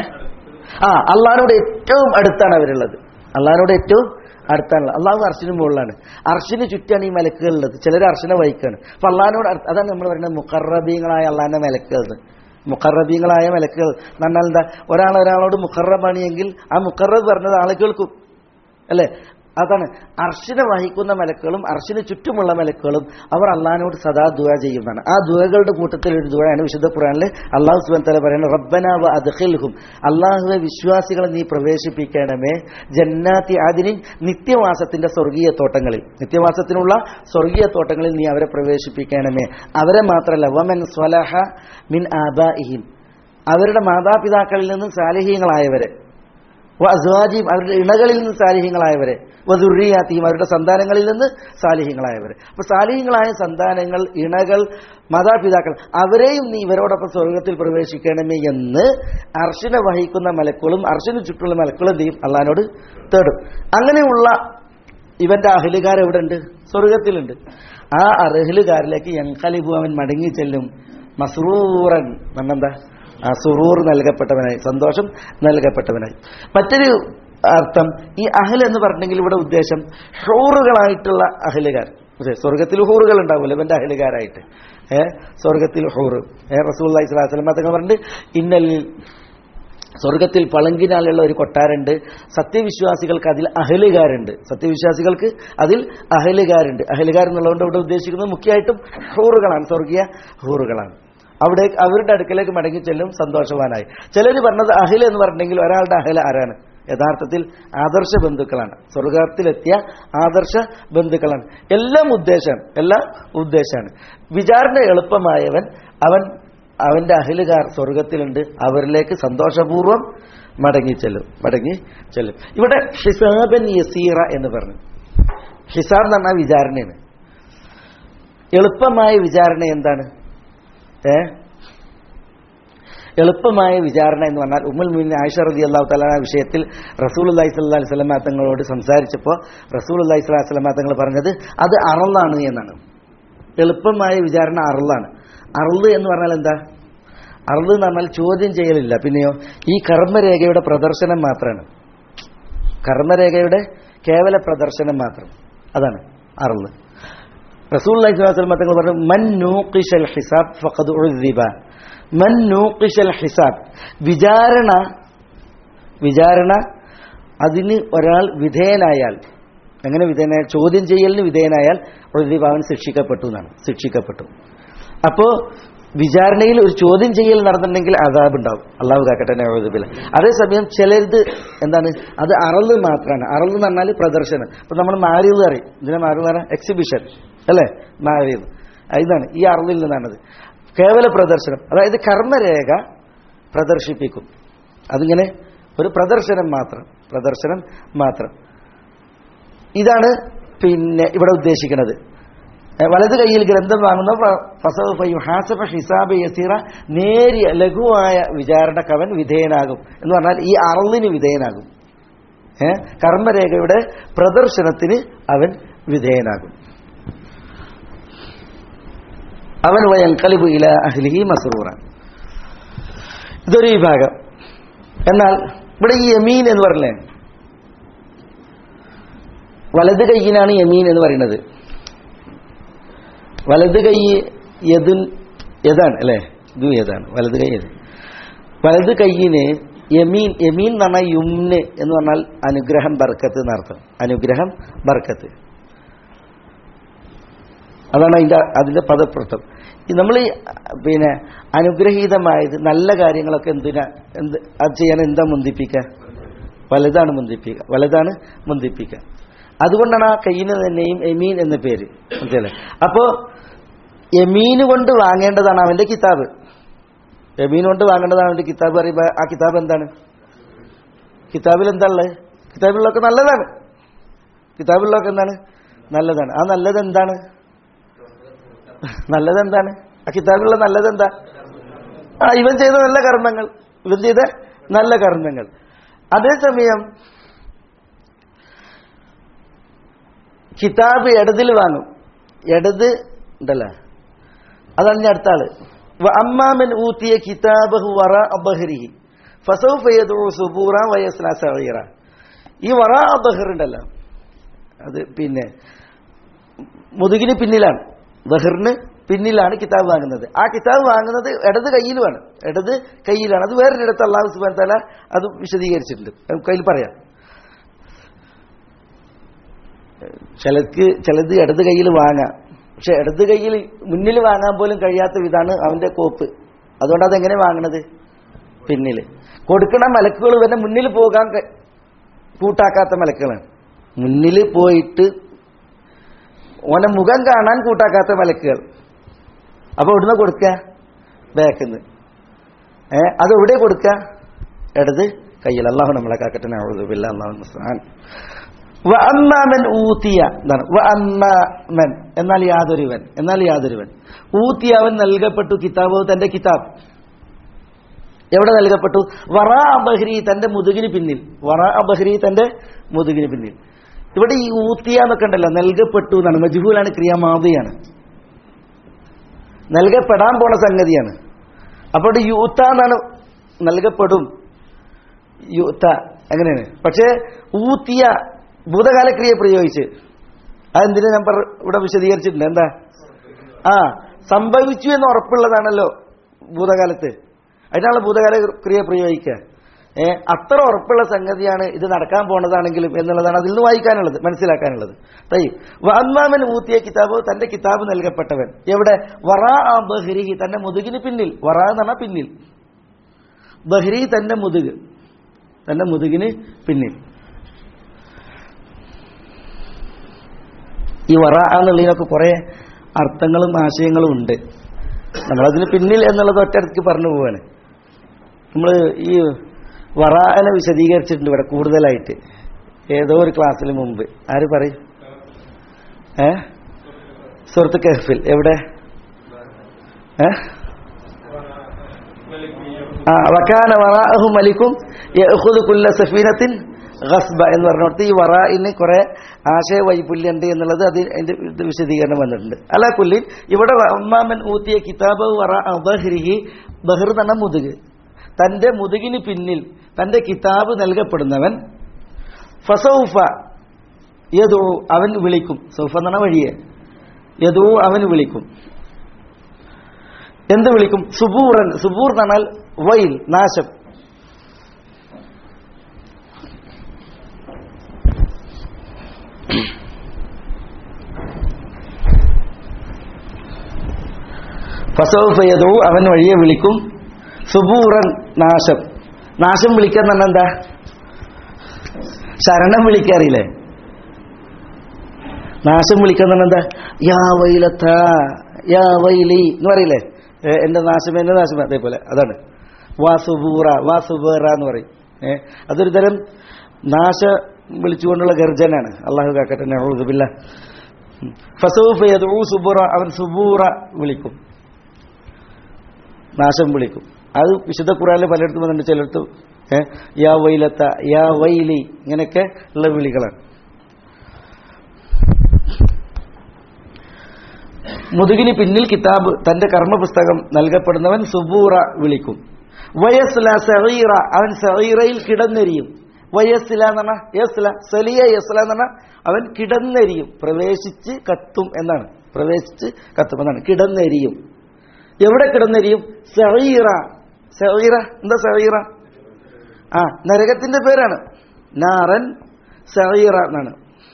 ആ അള്ളഹാനോട് ഏറ്റവും അടുത്താണ് അവരുള്ളത് അള്ളഹാനോട് ഏറ്റവും അടുത്താണ് അള്ളാഹു അർഷിന് മുകളിലാണ് അർഷിന് ചുറ്റാണ് ഈ മലക്കുകളുള്ളത് ചിലർ അർഷിനെ വഹിക്കാണ് അപ്പൊ അള്ളഹാനോട് അടുത്ത് അതാണ് നമ്മൾ പറയുന്നത് മുഖറബീങ്ങളായ അള്ളാഹിന്റെ മലക്കുകൾ മുഖറബീങ്ങളായ മലക്കുകൾ എന്ന് പറഞ്ഞാൽ എന്താ ഒരാൾ ഒരാളോട് മുഖറബാണിയെങ്കിൽ ആ മുഖറബ് പറഞ്ഞത് ആളെ കേൾക്കും അല്ലേ അതാണ് അർഷിനെ വഹിക്കുന്ന മലക്കുകളും അർഷിന് ചുറ്റുമുള്ള മലക്കുകളും അവർ അള്ളഹാനോട് സദാ ദുവ ചെയ്യുന്നതാണ് ആ ദുവകളുടെ കൂട്ടത്തിൽ ഒരു ദുവയാണ് വിശുദ്ധ ഖുറാനിൽ അള്ളാഹു സുബാൻ തല പറയുന്നത് റബ്ബനാവ അദ്ഖിൽഹും അള്ളാഹുവെ വിശ്വാസികളെ നീ പ്രവേശിപ്പിക്കണമേ ജന്നാത്തി അതിനിൻ നിത്യവാസത്തിന്റെ സ്വർഗീയ തോട്ടങ്ങളിൽ നിത്യവാസത്തിനുള്ള സ്വർഗീയ തോട്ടങ്ങളിൽ നീ അവരെ പ്രവേശിപ്പിക്കണമേ അവരെ മാത്രമല്ല വമൻ സ്വലഹ മിൻ ആബാഇഹിം അവരുടെ മാതാപിതാക്കളിൽ നിന്നും സാലിഹീങ്ങളായവരെ അസ്വാജിയും അവരുടെ ഇണകളിൽ നിന്ന് സാലിഹ്യങ്ങളായവരെ വധുറിയാത്തിയും അവരുടെ സന്താനങ്ങളിൽ നിന്ന് സാലിഹ്യങ്ങളായവരെ അപ്പൊ സാലിഹ്യങ്ങളായ സന്താനങ്ങൾ ഇണകൾ മാതാപിതാക്കൾ അവരെയും നീ ഇവരോടൊപ്പം സ്വർഗത്തിൽ പ്രവേശിക്കണമേ എന്ന് അർഷിനെ വഹിക്കുന്ന മലക്കുകളും അർഷിന് ചുറ്റുള്ള മലക്കുകളും എന്ത് ചെയ്യും അള്ളഹാനോട് തേടും അങ്ങനെയുള്ള ഇവന്റെ അഹലുകാർ എവിടെ ഉണ്ട് സ്വർഗത്തിലുണ്ട് ആ അർഹലുകാരിലേക്ക് എങ്കലിബു അവൻ മടങ്ങി ചെല്ലും മസ്റൂറൻ എന്നെന്താ ആ സുറൂർ നൽകപ്പെട്ടവനായി സന്തോഷം നൽകപ്പെട്ടവനായി മറ്റൊരു അർത്ഥം ഈ അഹൽ എന്ന് പറഞ്ഞെങ്കിൽ ഇവിടെ ഉദ്ദേശം ഹൂറുകളായിട്ടുള്ള അഹലുകാർ അതെ സ്വർഗത്തിൽ ഹൂറുകൾ ഉണ്ടാവില്ല ഇവന്റെ അഹലുകാരായിട്ട് ഏ സ്വർഗത്തിൽ ഹൂറ് ഏ റസൂൽ സ്വലാസ്ലം തങ്ങൾ പറഞ്ഞിട്ട് ഇന്നലിൽ സ്വർഗത്തിൽ പളങ്കിനാലുള്ള ഒരു കൊട്ടാരുണ്ട് സത്യവിശ്വാസികൾക്ക് അതിൽ അഹലുകാരുണ്ട് സത്യവിശ്വാസികൾക്ക് അതിൽ അഹലുകാരുണ്ട് അഹലുകാർ എന്നുള്ളതുകൊണ്ട് ഇവിടെ ഉദ്ദേശിക്കുന്നത് മുഖ്യമായിട്ടും ഹൂറുകളാണ് സ്വർഗീയ ഹൂറുകളാണ് അവിടെ അവരുടെ അടുക്കലേക്ക് മടങ്ങി ചെല്ലും സന്തോഷവാനായി ചിലർ പറഞ്ഞത് അഹിൽ എന്ന് പറഞ്ഞെങ്കിൽ ഒരാളുടെ അഹിൽ ആരാണ് യഥാർത്ഥത്തിൽ ആദർശ ബന്ധുക്കളാണ് സ്വർഗത്തിലെത്തിയ ആദർശ ബന്ധുക്കളാണ് എല്ലാം ഉദ്ദേശം എല്ലാം ഉദ്ദേശമാണ് വിചാരണ എളുപ്പമായവൻ അവൻ അവന്റെ അഹിലുകാർ സ്വർഗത്തിലുണ്ട് അവരിലേക്ക് സന്തോഷപൂർവ്വം മടങ്ങി ചെല്ലും മടങ്ങി ചെല്ലും ഇവിടെ ഹിസാബൻ യസീറ എന്ന് പറഞ്ഞു ഹിസാബ് എന്ന് പറഞ്ഞാൽ വിചാരണയാണ് എളുപ്പമായ വിചാരണ എന്താണ് ഏ എളുപ്പമായ വിചാരണ എന്ന് പറഞ്ഞാൽ ഉമ്മുൽ മീൻ ആയിഷ റതി അള്ളാഹു തല വിഷയത്തിൽ റസൂൽ അള്ളഹി സ്വല്ലാ സ്വലമ തങ്ങളോട് സംസാരിച്ചപ്പോൾ റസൂൽ അള്ളഹി സ്വലാഹു സ്വലമ തങ്ങൾ പറഞ്ഞത് അത് അറളാണ് എന്നാണ് എളുപ്പമായ വിചാരണ അറളാണ് അറള് എന്ന് പറഞ്ഞാൽ എന്താ അറള് എന്ന് പറഞ്ഞാൽ ചോദ്യം ചെയ്യലില്ല പിന്നെയോ ഈ കർമ്മരേഖയുടെ പ്രദർശനം മാത്രമാണ് കർമ്മരേഖയുടെ കേവല പ്രദർശനം മാത്രം അതാണ് അറള് റസൂൽ അലൈഹി സ്വലാസ്ലം തങ്ങൾ പറഞ്ഞു മൻ നൂഖിഷൽ ഹിസാബ് ഫഖദ് ഉദ്ദിബ മൻ നൂഖിഷൽ ഹിസാബ് വിചാരണ വിചാരണ അതിന് ഒരാൾ വിധേയനായാൽ എങ്ങനെ വിധേയനായ ചോദ്യം ചെയ്യലിന് വിധേയനായാൽ ഉദ്ദിബ അവൻ ശിക്ഷിക്കപ്പെട്ടു എന്നാണ് ശിക്ഷിക്കപ്പെട്ടു അപ്പോ വിചാരണയിൽ ഒരു ചോദ്യം ചെയ്യൽ നടന്നിട്ടുണ്ടെങ്കിൽ അതാബ് ഉണ്ടാവും അള്ളാഹു കാക്കട്ടെ നവോദബില് അതേസമയം ചിലരുത് എന്താണ് അത് അറള് മാത്രമാണ് അറള് എന്ന് പറഞ്ഞാൽ പ്രദർശനം ഇപ്പൊ നമ്മൾ മാറിയത് അറിയും ഇതിനെ മാറി പറയാം എക്സിബിഷൻ അല്ലേ മാറിയത് ഇതാണ് ഈ അറളിൽ നിന്നാണത് കേവല പ്രദർശനം അതായത് കർമ്മരേഖ പ്രദർശിപ്പിക്കും അതിങ്ങനെ ഒരു പ്രദർശനം മാത്രം പ്രദർശനം മാത്രം ഇതാണ് പിന്നെ ഇവിടെ ഉദ്ദേശിക്കുന്നത് വലത് കൈയിൽ ഗ്രന്ഥം വാങ്ങുന്ന ഹാസഫ ഹിസാബ് യസീറ നേരിയ ലഘുവായ വിചാരണക്കവൻ വിധേയനാകും എന്ന് പറഞ്ഞാൽ ഈ അറളിന് വിധേയനാകും ഏ കർമ്മരേഖയുടെ പ്രദർശനത്തിന് അവൻ വിധേയനാകും അവൻ വയങ്കലിബു ഇല അഹ്ലിഹി മസ്റൂറ ഇതൊരു വിഭാഗം എന്നാൽ ഇവിടെ ഈ യമീൻ എന്ന് പറഞ്ഞേ വലത് കൈയിനാണ് യമീൻ എന്ന് പറയുന്നത് വലത് കൈ യതുൻ യതാണ് അല്ലേ ഇതും ഏതാണ് വലത് കൈ ഏത് വലത് കൈയിന് യമീൻ യമീൻ എന്ന് പറഞ്ഞാൽ യുമ്ന് എന്ന് പറഞ്ഞാൽ അനുഗ്രഹം ബർക്കത്ത് എന്നർത്ഥം അനുഗ്രഹം ബർക്കത്ത് അതാണ് അതിന്റെ അതിന്റെ പദപ്രർത്ഥം നമ്മൾ ഈ പിന്നെ അനുഗ്രഹീതമായത് നല്ല കാര്യങ്ങളൊക്കെ എന്തിനാ എന്ത് അത് ചെയ്യാൻ എന്താ മുന്തിപ്പിക്കുക വലുതാണ് മുന്തിപ്പിക്കുക വലുതാണ് മുന്തിപ്പിക്കുക അതുകൊണ്ടാണ് ആ കയ്യിന് തന്നെയും എമീൻ എന്ന പേര് മനസ്സിലല്ലേ അപ്പോ എമീന് കൊണ്ട് വാങ്ങേണ്ടതാണ് അവന്റെ കിതാബ് എമീൻ കൊണ്ട് വാങ്ങേണ്ടതാണ് അവന്റെ കിതാബ് പറയുമ്പോ ആ കിതാബ് എന്താണ് കിതാബിൽ എന്താ ഉള്ളത് കിതാബിലൊക്കെ നല്ലതാണ് കിതാബിലൊക്കെ എന്താണ് നല്ലതാണ് ആ നല്ലത് എന്താണ് നല്ലത് എന്താണ് ആ കിതാബിലുള്ള നല്ലത് എന്താ ആ ഇവൻ ചെയ്ത നല്ല കർമ്മങ്ങൾ ഇവൻ ചെയ്ത നല്ല കർമ്മങ്ങൾ അതേസമയം കിതാബ് ഇടതിൽ വാങ്ങും ഇടത് ഉണ്ടല്ലോ അതാണ് ഞാൻ അടുത്ത ആള് അമ്മാമൻ ഊത്തിയ കിതാബഹു വറ അബഹരിഹി ഫസൗഫ യദഉ സുബൂറ വയസ്ല സഗീറ ഈ വറ അബഹർ ഉണ്ടല്ലോ അത് പിന്നെ മുതുകിന് പിന്നിലാണ് ബഹറിന് പിന്നിലാണ് കിതാബ് വാങ്ങുന്നത് ആ കിതാബ് വാങ്ങുന്നത് ഇടത് കയ്യിലുമാണ് ഇടത് കയ്യിലാണ് അത് വേറൊരിടത്ത് അള്ളാഹു സുബാൻ തല അത് വിശദീകരിച്ചിട്ടുണ്ട് നമുക്ക് അതിൽ പറയാം ചിലക്ക് ചിലത് ഇടത് കയ്യിൽ വാങ്ങാം പക്ഷെ ഇടത് കയ്യിൽ മുന്നിൽ വാങ്ങാൻ പോലും കഴിയാത്ത വിധാണ് അവന്റെ കോപ്പ് അതുകൊണ്ട് അതെങ്ങനെ വാങ്ങണത് പിന്നിൽ കൊടുക്കണ മലക്കുകൾ ഇവന്റെ മുന്നിൽ പോകാൻ ക- കൂട്ടാക്കാത്ത മലക്കുകളാണ് മുന്നിൽ പോയിട്ട് ഓനെ മുഖം കാണാൻ കൂട്ടാക്കാത്ത മലക്കുകൾ അപ്പൊ എവിടുന്ന കൊടുക്കുക ബാക്കിന്ന് ഏ അത് എവിടെ കൊടുക്കുക ഇടത് കയ്യിൽ അള്ളാഹു നമ്മളെ കാക്കട്ടെ നഅൂദുബില്ലാ അല്ലാഹു മുസ്തആൻ വ അമ്മാമൻ ഊത്തിയ എന്താണ് വ അമ്മാമൻ എന്നാൽ യാതൊരുവൻ എന്നാൽ യാതൊരുവൻ ഊത്തിയ അവൻ നൽകപ്പെട്ടു കിതാബ് തന്റെ കിതാബ് എവിടെ നൽകപ്പെട്ടു വറ അബഹ്രി തന്റെ മുതുകിന് പിന്നിൽ വറ അബഹ്രി തന്റെ മുതുകിന് പിന്നിൽ ഇവിടെ ഈ ഊത്തിയ എന്നൊക്കെ ഉണ്ടല്ലോ നൽകപ്പെട്ടു എന്നാണ് മജ്ഹൂലാണ് ക്രിയാമാതിയാണ് നൽകപ്പെടാൻ പോണ സംഗതിയാണ് അപ്പോൾ ഇവിടെ യൂത്ത എന്നാണ് നൽകപ്പെടും യൂത്ത അങ്ങനെയാണ് പക്ഷേ ഊത്തിയ ഭൂതകാല ക്രിയ പ്രയോഗിച്ച് അതെന്തിനാ ഞാൻ പറ ഇവിടെ വിശദീകരിച്ചിട്ടുണ്ട് എന്താ ആ സംഭവിച്ചു എന്ന് ഉറപ്പുള്ളതാണല്ലോ ഭൂതകാലത്ത് അതിനാണ് ഭൂതകാല ക്രിയ പ്രയോഗിക്കുക ഏ അത്ര ഉറപ്പുള്ള സംഗതിയാണ് ഇത് നടക്കാൻ പോണതാണെങ്കിലും എന്നുള്ളതാണ് അതിൽ നിന്ന് വായിക്കാനുള്ളത് മനസ്സിലാക്കാനുള്ളത് തൈ അമ്മാമൻ ഊത്തിയ കിതാബ് തന്റെ കിതാബ് നൽകപ്പെട്ടവൻ എവിടെ വറാ ആ ബഹ്രിഹി തന്റെ മുതുകിന് പിന്നിൽ വറാ എന്ന് പറഞ്ഞാൽ പിന്നിൽ ബഹ്രി തന്റെ മുതുക് തന്റെ മുതുകിന് പിന്നിൽ ഈ വറ എന്നുള്ളതിനൊക്കെ കുറെ അർത്ഥങ്ങളും ആശയങ്ങളും ഉണ്ട് നമ്മളതിന് പിന്നിൽ എന്നുള്ളത് ഒറ്റയടക്ക് പറഞ്ഞു പോവാണ് നമ്മൾ ഈ വറാനെ വിശദീകരിച്ചിട്ടുണ്ട് ഇവിടെ കൂടുതലായിട്ട് ഏതോ ഒരു ക്ലാസ്സിന് മുമ്പ് ആര് പറയും ഏ സുഹൃത്ത് കഹഫിൽ എവിടെ ഏ ആ വക്കാന വറാഹു മലിക്കും യഅഖുദു കുല്ല സഫീനത്തിൻ ഗസ്ബ എന്ന് പറഞ്ഞിടത്ത് ഈ വറായിന് കുറെ ആശയ വൈപുല്യുണ്ട് എന്നുള്ളത് അത് അതിന്റെ ഇത് വിശദീകരണം വന്നിട്ടുണ്ട് അല്ല കുല്ലിൻ ഇവിടെ അമ്മാമൻ ഊത്തിയ കിതാബ് വറ ബഹ്രിഹി ബഹ്ർ തന്നെ മുതുക് തന്റെ മുതുകിന് പിന്നിൽ തന്റെ കിതാബ് നൽകപ്പെടുന്നവൻ ഫസൗഫ യദു അവൻ വിളിക്കും സൗഫ എന്നാണ് വഴിയെ യദു അവൻ വിളിക്കും എന്ത് വിളിക്കും സുബൂറൻ സുബൂർ എന്ന് പറഞ്ഞാൽ വൈൽ നാശം ഫസൗഫയതു അവൻ വഴിയെ വിളിക്കും സുബൂറൻ നാശം നാശം വിളിക്കാൻ തന്നെ എന്താ ശരണം വിളിക്കാറില്ലേ നാശം വിളിക്കാൻ തന്നെ എന്താ യാ വൈലത്ത യാ വൈലി എന്ന് പറയില്ലേ ഏ, എന്റെ നാശം എന്റെ നാശം അതേപോലെ അതാണ് വാ സുബൂറ വാ സുബേറ എന്ന് പറയും ഏ അതൊരു തരം നാശ വിളിച്ചുകൊണ്ടുള്ള ഗർജനാണ് അള്ളാഹു കാക്കട്ടെ നഊദുബില്ല ഫസൂഫ യദഊ സുബൂറ അവൻ സുബൂറ വിളിക്കും നാശം വിളിക്കും അത് വിശുദ്ധ ഖുറാനിൽ പലയിടത്തും വന്നിട്ടുണ്ട് ചിലടത്ത് ഏ, യാ വൈലത്ത യാ വൈലി ഇങ്ങനെയൊക്കെ ഉള്ള വിളികളാണ് മുതുകിന് പിന്നിൽ കിതാബ് തന്റെ കർമ്മപുസ്തകം നൽകപ്പെടുന്നവൻ സുബൂറ വിളിക്കും വയസ്ല സഹീറ അവൻ സഹീറയിൽ കിടന്നെരിയും വയസ്സില എന്ന് പറഞ്ഞാൽ യസ്ല സലിയ യസ്ല എന്ന് പറഞ്ഞാൽ അവൻ കിടന്നെരിയും പ്രവേശിച്ച് കത്തും എന്നാണ് പ്രവേശിച്ച് കത്തും എന്നാണ് കിടന്നെരിയും എവിടെ കിടന്നെരിയും സഹീറ സഹീറ എന്താ സഹീറ ആ നരകത്തിന്റെ പേരാണ് നാറൻ സഹീറ എന്നാണ്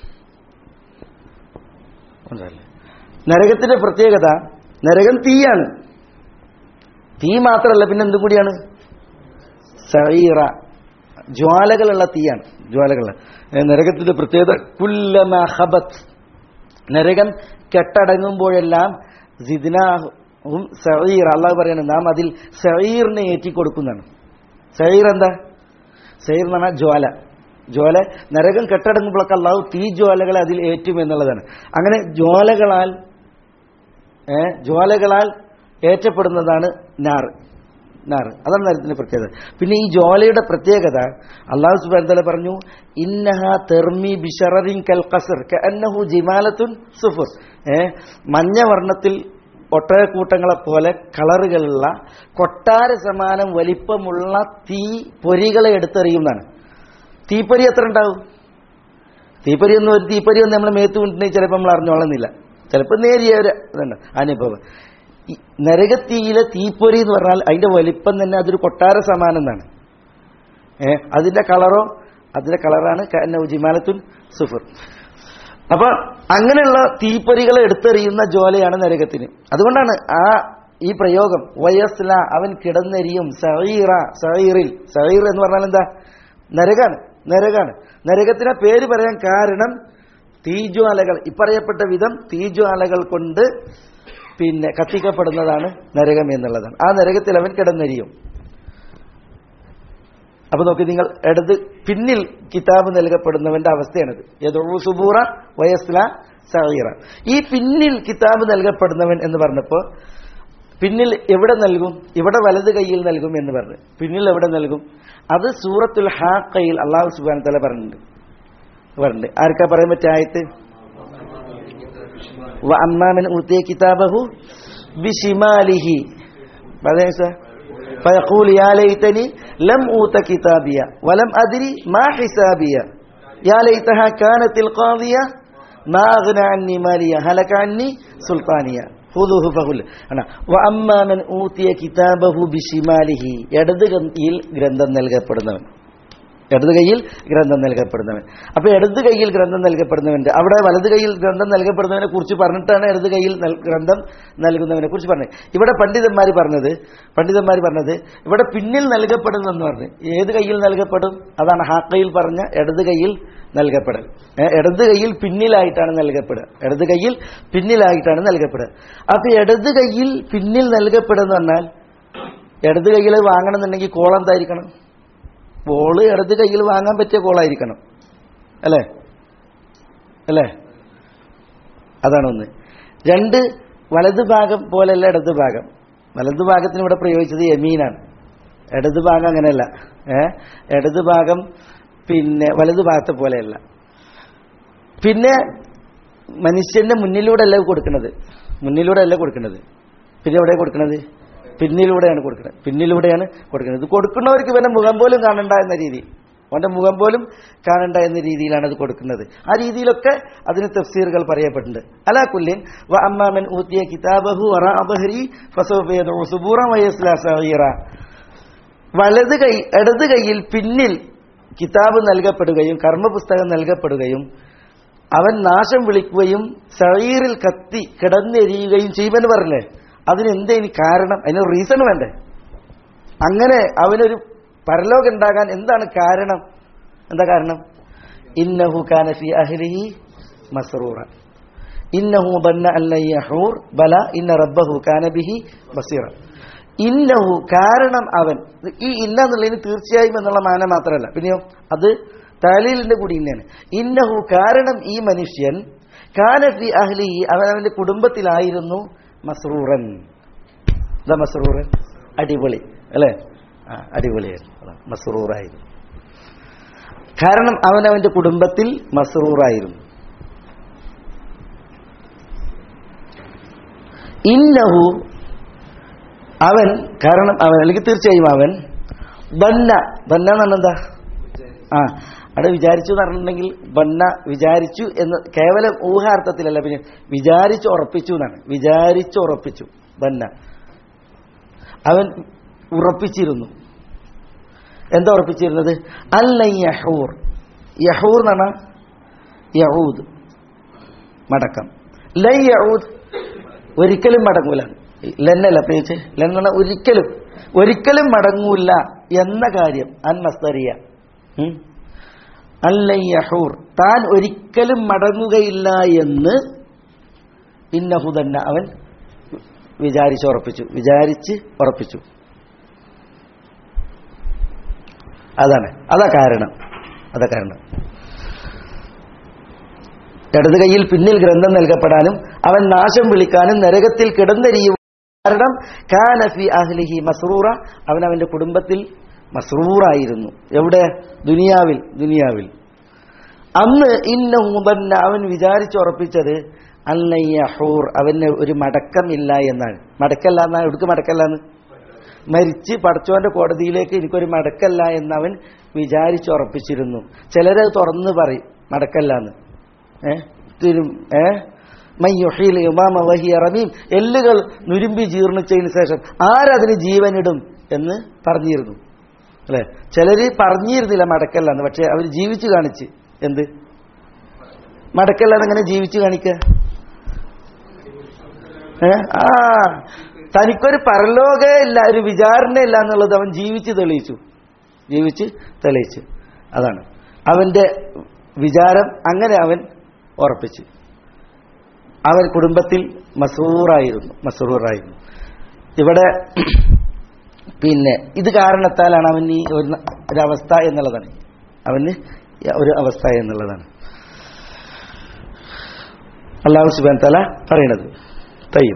മനസ്സിലായില്ലേ? നരകത്തിന്റെ പ്രത്യേകത നരകം തീയാണ് തീ മാത്രമല്ല പിന്നെ എന്തും കൂടിയാണ് സഹീറ ജ്വാലകളുള്ള തീയാണ് ജ്വാലകളുള്ള ഏ, നരകത്തിന്റെ പ്രത്യേകത കുല്ലമ ഹബത്ത് നരകം കെട്ടടങ്ങുമ്പോഴെല്ലാം സിദ്നാഹും സഹീർ അള്ളാഹ് പറയാണ് നാം അതിൽ സഹീറിനെ ഏറ്റിക്കൊടുക്കുന്നതാണ് സഹീർ എന്താ സഹീർ എന്ന് പറഞ്ഞാൽ ജ്വാല ജ്വാല നരകം കെട്ടടങ്ങുമ്പോഴൊക്കെ അള്ളാഹു തീ ജ്വാലകളെ അതിൽ ഏറ്റും എന്നുള്ളതാണ് അങ്ങനെ ജ്വാലകളാൽ ഏ, ജ്വാലകളാൽ ഏറ്റപ്പെടുന്നതാണ് നാർ നാർ അതാണ് നരകത്തിന്റെ പ്രത്യേകത പിന്നെ ഈ ജ്വാലയുടെ പ്രത്യേകത അള്ളാഹു സുബാൻ പറഞ്ഞു ഇന്നഹ തെർമി ബിഷറിൻ കൽ ഖസർ കഅന്നഹു ജിമാലത്തുൻ സുഫുർ ഏ മഞ്ഞ വർണ്ണത്തിൽ ഒട്ടകക്കൂട്ടങ്ങളെ പോലെ കളറുകളുള്ള കൊട്ടാര സമാനം വലിപ്പമുള്ള തീ പൊരികളെ എടുത്തെറിയുന്നതാണ് തീപ്പൊരി എത്ര ഉണ്ടാവും തീപ്പൊരി ഒന്നും ഒരു തീപ്പൊരി ഒന്നും നമ്മൾ മേത്ത് കൊണ്ടിട്ടുണ്ടെങ്കിൽ ചിലപ്പോൾ നമ്മൾ അറിഞ്ഞോളുന്നില്ല ചിലപ്പോൾ നേരിയ ഒരു ഇതുണ്ട് അനുഭവം ഈ നരകത്തീയിലെ തീപ്പൊരി എന്ന് പറഞ്ഞാൽ അതിന്റെ വലിപ്പം തന്നെ അതൊരു കൊട്ടാര സമാനം എന്നാണ് ഏ അതിന്റെ കളറോ അതിന്റെ കളറാണ് ജിമാലത്തുൻ സുഫർ അപ്പൊ അങ്ങനെയുള്ള തീപ്പൊരികളെ എടുത്തെറിയുന്ന ജ്വാലയാണ് നരകത്തിന് അതുകൊണ്ടാണ് ആ ഈ പ്രയോഗം വയസ്ല അവൻ കിടന്നെരിയും സഹീറ സഹീറിൽ സഹീർ എന്ന് പറഞ്ഞാൽ എന്താ നരകാണ് നരകാണ് നരകത്തിന് പേര് പറയാൻ കാരണം തീജ്വാലകൾ ഇപ്പറയപ്പെട്ട വിധം തീജ്വാലകൾ കൊണ്ട് പിന്നെ കത്തിക്കപ്പെടുന്നതാണ് നരകം എന്നുള്ളതാണ് ആ നരകത്തിൽ അവൻ കിടന്നെരിയും അപ്പൊ നോക്കി നിങ്ങൾ ഇടത് പിന്നിൽ കിതാബ് നൽകപ്പെടുന്നവന്റെ അവസ്ഥയാണിത് യദൂ സുബൂറ വയസ്ല സഹീറ ഈ പിന്നിൽ കിതാബ് നൽകപ്പെടുന്നവൻ എന്ന് പറഞ്ഞപ്പോ പിന്നിൽ എവിടെ നൽകും ഇവിടെ വലത് കൈയിൽ നൽകും എന്ന് പറഞ്ഞു പിന്നിൽ എവിടെ നൽകും അത് സൂറത്തുൽ ഹാക്കയിൽ അള്ളാഹു സുബാൻ തല പറഞ്ഞിട്ടുണ്ട് പറഞ്ഞിട്ടുണ്ട് ആർക്കാ പറയാൻ പറ്റിയ ആയത്ത് അമ്മാമൻ ഊത്തിയ കിതാബഹു ബിഷിമാലിഹി പറഞ്ഞ സാർ فيقول يا ليتني لم أوت كتابيا ولم أدري ما حسابيا يا ليتها كانت القاضية ما أغنى عني ماليا هلك عني سلطانيا خذوه فغل أنا وأما من أوتي كتابه بشماله ഇടത് കൈയിൽ ഗ്രന്ഥം നൽകപ്പെടുന്നവൻ ഇടത് കൈയിൽ ഗ്രന്ഥം നൽകപ്പെടുന്നവൻ അപ്പൊ ഇടത് കൈയിൽ ഗ്രന്ഥം നൽകപ്പെടുന്നവന്റെ അവിടെ വലത് കൈയിൽ ഗ്രന്ഥം നൽകപ്പെടുന്നവനെ കുറിച്ച് പറഞ്ഞിട്ടാണ് ഇടത് കൈയിൽ നൽ- ഗ്രന്ഥം നൽകുന്നവനെ കുറിച്ച് പറഞ്ഞത് ഇവിടെ പണ്ഡിതന്മാർ പറഞ്ഞത് പണ്ഡിതന്മാർ പറഞ്ഞത് ഇവിടെ പിന്നിൽ നൽകപ്പെടുന്നെന്ന് പറഞ്ഞു ഏത് കൈയിൽ നൽകപ്പെടും അതാണ് ഹാക്കയിൽ പറഞ്ഞ ഇടത് കൈയിൽ നൽകപ്പെടൽ ഏ, ഇടത് കൈയിൽ പിന്നിലായിട്ടാണ് നൽകപ്പെടുക ഇടത് കൈയിൽ പിന്നിലായിട്ടാണ് നൽകപ്പെടുക അപ്പൊ ഇടത് കൈയിൽ പിന്നിൽ നൽകപ്പെടുന്ന പറഞ്ഞാൽ ഇടത് കൈയിൽ വാങ്ങണമെന്നുണ്ടെങ്കിൽ കോളം എന്തായിരിക്കണം ബോള് ഇടത് കയ്യിൽ വാങ്ങാൻ പറ്റിയ കോളായിരിക്കണം അല്ലേ അല്ലേ അതാണ് ഒന്ന് രണ്ട് വലത് ഭാഗം പോലെയല്ല ഇടത് ഭാഗം വലത് ഭാഗത്തിന് ഇവിടെ പ്രയോഗിച്ചത് യമീനാണ് ഇടത് ഭാഗം അങ്ങനെയല്ല ഏ ഇടത് ഭാഗം പിന്നെ വലത് ഭാഗത്തെ പോലെയല്ല പിന്നെ മനുഷ്യന്റെ മുന്നിലൂടെ അല്ല കൊടുക്കുന്നത് മുന്നിലൂടെ അല്ല കൊടുക്കുന്നത് പിന്നെ എവിടെ കൊടുക്കുന്നത് പിന്നിലൂടെയാണ് കൊടുക്കുന്നത് പിന്നിലൂടെയാണ് കൊടുക്കുന്നത് ഇത് കൊടുക്കുന്നവർക്ക് ഇവന്റെ മുഖം പോലും കാണണ്ട എന്ന രീതി അവന്റെ മുഖം പോലും കാണണ്ട എന്ന രീതിയിലാണ് അത് കൊടുക്കുന്നത് ആ രീതിയിലൊക്കെ അതിന് തഫ്സീറുകൾ പറയപ്പെട്ടിട്ടുണ്ട് അലാ കുല്ലിൻ വ അമ്മാമൻ ഊത്തിയ കിതാബഹു വറാഅബഹരി ഫസൗഫ യദ്ഉ സുബൂറൻ വയസ്ലാ സഗീറ വലത് കൈ ഇടത് കൈയിൽ പിന്നിൽ കിതാബ് നൽകപ്പെടുകയും കർമ്മപുസ്തകം നൽകപ്പെടുകയും അവൻ നാശം വിളിക്കുകയും സഹീറിൽ കത്തി കിടന്നെരിയുകയും ചെയ്യുമെന്ന് പറഞ്ഞില്ലേ അതിന് എന്തേനി കാരണം അതിന് റീസൺ വേണ്ടേ അങ്ങനെ അവനൊരു പരലോകം ഉണ്ടാകാൻ എന്താണ് കാരണം എന്താ കാരണം ഇന്നഹു കാനഫി അഹ്ലിഹി മസ്റൂറ ഇന്നഹു ബന്ന അല്ലയ്യഹൂർ ബല ഇന്ന റബ്ബഹു കാനബിഹി ബസീറ ഇന്നഹു കാരണം അവൻ ഈ ഇന്ന എന്നുള്ളതിന് തീർച്ചയായും എന്നുള്ള മാന മാത്രമല്ല പിന്നെയോ അത് താലീലിന്റെ കൂടി ഇന്നാണ് ഇന്നഹു കാരണം ഈ മനുഷ്യൻ കാനഫി അഹ്ലിഹി അവൻ അവന്റെ കുടുംബത്തിലായിരുന്നു മസ്റൂറൻ എന്താ മസ്റൂറൻ അടിപൊളി അല്ലേ ആ അടിപൊളിയായിരുന്നു അതാ, മസ്റൂറായിരുന്നു കാരണം അവൻ അവന്റെ കുടുംബത്തിൽ മസ്റൂറായിരുന്നു ഇന്നഹു അവൻ കാരണം അവൻ അല്ലെങ്കിൽ തീർച്ചയായും അവൻ ബന്ന ബന്ന എന്ന് പറഞ്ഞാൽ എന്താ ആ അവിടെ വിചാരിച്ചു എന്ന് പറഞ്ഞിട്ടുണ്ടെങ്കിൽ ബന്ന വിചാരിച്ചു എന്ന് കേവലം ഊഹാർത്ഥത്തിലല്ല പിന്നെ വിചാരിച്ചു ഉറപ്പിച്ചു എന്നാണ് വിചാരിച്ചു ഉറപ്പിച്ചു ബന്ന അവൻ ഉറപ്പിച്ചിരുന്നു എന്താ ഉറപ്പിച്ചിരുന്നത് അല്ല യഹൂർ യഹൂർ എന്നാണ് യഹൂദ് മടക്കം ലൈ യഹൂദ് ഒരിക്കലും മടങ്ങൂല ലെന്നല്ല പ്രത്യേകിച്ച് ലെന്ന് പറഞ്ഞാൽ ഒരിക്കലും ഒരിക്കലും മടങ്ങൂല എന്ന കാര്യം അൻ മസ്തറിയ ഉം. അല്ല യഹൂർ താൻ ഒരിക്കലും മടങ്ങുകയില്ല എന്ന് ഇന്നഹു തന്നെ അവൻ വിചാരിച്ച് ഉറപ്പിച്ചു വിചാരിച്ച് ഉറപ്പിച്ചു അതാണ് അതാ കാരണം അതാ കാരണം ഇടത് കൈയിൽ പിന്നിൽ ഗ്രന്ഥം നൽകപ്പെടാനും അവൻ നാശം വിളിക്കാനും നരകത്തിൽ കിടന്നരിയും കാരണം കാനഫി അഹ്ലിഹി മസ്റൂറ അവൻ അവന്റെ കുടുംബത്തിൽ മസ്റൂറായിരുന്നു എവിടെ ദുനിയാവിൽ ദുനിയാവിൽ അന്ന് ഇന്ന മുതന്ന അവൻ വിചാരിച്ചുറപ്പിച്ചത് അല്ലയ്യഹൂർ അവന് ഒരു മടക്കമില്ല എന്നാണ് മടക്കല്ല എന്നാണ് എടുക്ക് മടക്കല്ല എന്ന് മരിച്ച് പടച്ചോന്റെ കോടതിയിലേക്ക് എനിക്കൊരു മടക്കല്ല എന്ന് അവൻ വിചാരിച്ചുറപ്പിച്ചിരുന്നു ചിലരത് തുറന്ന് പറയും മടക്കല്ല എന്ന് ഏ തിരും ഏ മയ്യുഹീൽ ഇമാമ വഹിയ റമീം എല്ലുകൾ നുരുമ്പി ജീർണിച്ചതിന് ശേഷം ആരതിന് ജീവനിടും എന്ന് പറഞ്ഞിരുന്നു അല്ലെ ചിലര് പറഞ്ഞിരുന്നില്ല മടക്കല്ല എന്ന് പക്ഷെ അവർ ജീവിച്ചു കാണിച്ച് എന്ത് മടക്കല്ല എങ്ങനെ ജീവിച്ചു കാണിക്കുക ഏ ആ തനിക്കൊരു പരലോക ഇല്ല ഒരു വിചാരണ ഇല്ല എന്നുള്ളത് അവൻ ജീവിച്ച് തെളിയിച്ചു ജീവിച്ച് തെളിയിച്ചു അതാണ് അവന്റെ വിചാരം അങ്ങനെ അവൻ ഉറപ്പിച്ചു അവൻ കുടുംബത്തിൽ മസൂറായിരുന്നു മസൂറായിരുന്നു ഇവിടെ പിന്നെ ഇത് കാരണത്താലാണ് അവൻ ഈ ഒരു ന- ഒരവസ്ഥ എന്നുള്ളതാണ് അവന് ഒരു അവസ്ഥ എന്നുള്ളതാണ് അള്ളാഹു സുബാൻ തല പറയണത് തയ്യും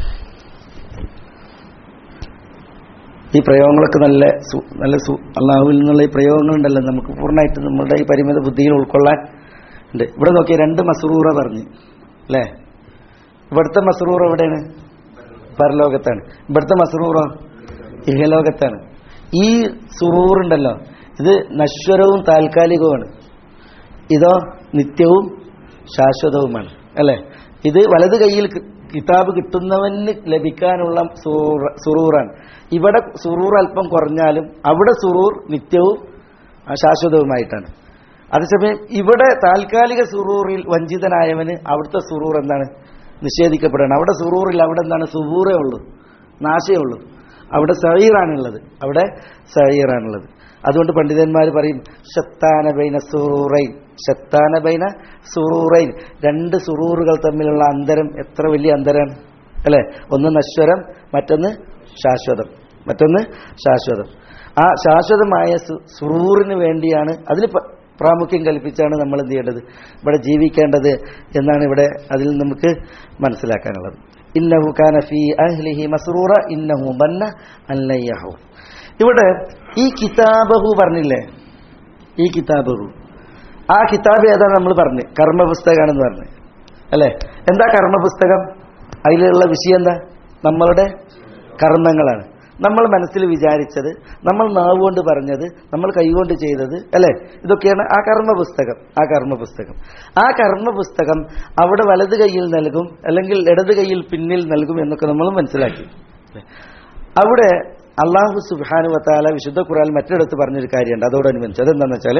ഈ പ്രയോഗങ്ങളൊക്കെ നല്ല സു- നല്ല സു അള്ളാഹുവിൽ നിന്നുള്ള ഈ പ്രയോഗങ്ങളുണ്ടല്ലോ നമുക്ക് പൂർണ്ണമായിട്ട് നമ്മുടെ ഈ പരിമിത ബുദ്ധിയിൽ ഉൾക്കൊള്ളാൻ ഉണ്ട് ഇവിടെ നോക്കിയ രണ്ട് മസറൂറ പറഞ്ഞു അല്ലേ ഇവിടുത്തെ മസറൂർ എവിടെയാണ് പരലോകത്താണ് ഇവിടുത്തെ മസറൂറോ ഇഹലോകത്താണ് ഈ സുറൂറുണ്ടല്ലോ ഇത് നശ്വരവും താൽക്കാലികവുമാണ് ഇതോ നിത്യവും ശാശ്വതവുമാണ് അല്ലേ ഇത് വലത് കയ്യിൽ കി- കിതാബ് കിട്ടുന്നവന് ലഭിക്കാനുള്ള സുറൂറ- സുറൂറാണ് ഇവിടെ സുറൂർ അല്പം കുറഞ്ഞാലും അവിടെ സുറൂർ നിത്യവും ആ, ശാശ്വതവുമായിട്ടാണ് അതേസമയം ഇവിടെ താൽക്കാലിക സുറൂറിൽ വഞ്ചിതനായവന് അവിടുത്തെ സുറൂർ എന്താണ് നിഷേധിക്കപ്പെടണം അവിടെ സുറൂറിൽ അവിടെ എന്താണ് സുബൂറേ ഉള്ളൂ നാശേ ഉള്ളൂ അവിടെ സഹീറാണുള്ളത് അവിടെ സഹീറാണുള്ളത് അതുകൊണ്ട് പണ്ഡിതന്മാർ പറയും ഷത്താന ബൈന സുറൂറൈൻ ഷത്താന ബൈന സുറൂറൈൻ രണ്ട് സുറൂറുകൾ തമ്മിലുള്ള അന്തരം എത്ര വലിയ അന്തരാണ് അല്ലെ ഒന്ന് നശ്വരം മറ്റൊന്ന് ശാശ്വതം മറ്റൊന്ന് ശാശ്വതം ആ ശാശ്വതമായ സു- സുറൂറിന് വേണ്ടിയാണ് അതിന് പ- പ്രാമുഖ്യം കൽപ്പിച്ചാണ് നമ്മൾ എന്ത് ചെയ്യേണ്ടത് ഇവിടെ ജീവിക്കേണ്ടത് എന്നാണ് ഇവിടെ അതിൽ നമുക്ക് മനസ്സിലാക്കാനുള്ളത് ഇന്നഹു കാന ഫീ അഹ്ലിഹി മസ്റൂറ ഇന്നഹു ബന്ന അല്ലയ്യഹു ഇവിടെ ഈ കിതാബഹു പറഞ്ഞില്ലേ ഈ കിതാബഹു ആ കിതാബ് ഏതാണ് നമ്മൾ പറഞ്ഞു കർമ്മപുസ്തകമാണെന്ന് പറഞ്ഞു അല്ലേ എന്താ കർമ്മപുസ്തകം അതിലുള്ള വിഷയം എന്താ നമ്മളുടെ കർമ്മങ്ങളാണ് നമ്മൾ മനസ്സിൽ വിചാരിച്ചത് നമ്മൾ നാവ് കൊണ്ട് പറഞ്ഞത് നമ്മൾ കൈകൊണ്ട് ചെയ്തത് അല്ലേ ഇതൊക്കെയാണ് ആ കർമ്മ പുസ്തകം ആ കർമ്മ പുസ്തകം ആ കർമ്മ പുസ്തകം അവിടെ വലത് കൈയിൽ നൽകും അല്ലെങ്കിൽ ഇടത് കൈയിൽ പിന്നിൽ നൽകും എന്നൊക്കെ നമ്മൾ മനസ്സിലാക്കി അവിടെ അള്ളാഹു സുബാനു വത്താല വിശുദ്ധ ഖുറാൻ മറ്റിടത്ത് പറഞ്ഞൊരു കാര്യമുണ്ട് അതോടനുബന്ധിച്ച് അതെന്താണെന്ന് വെച്ചാൽ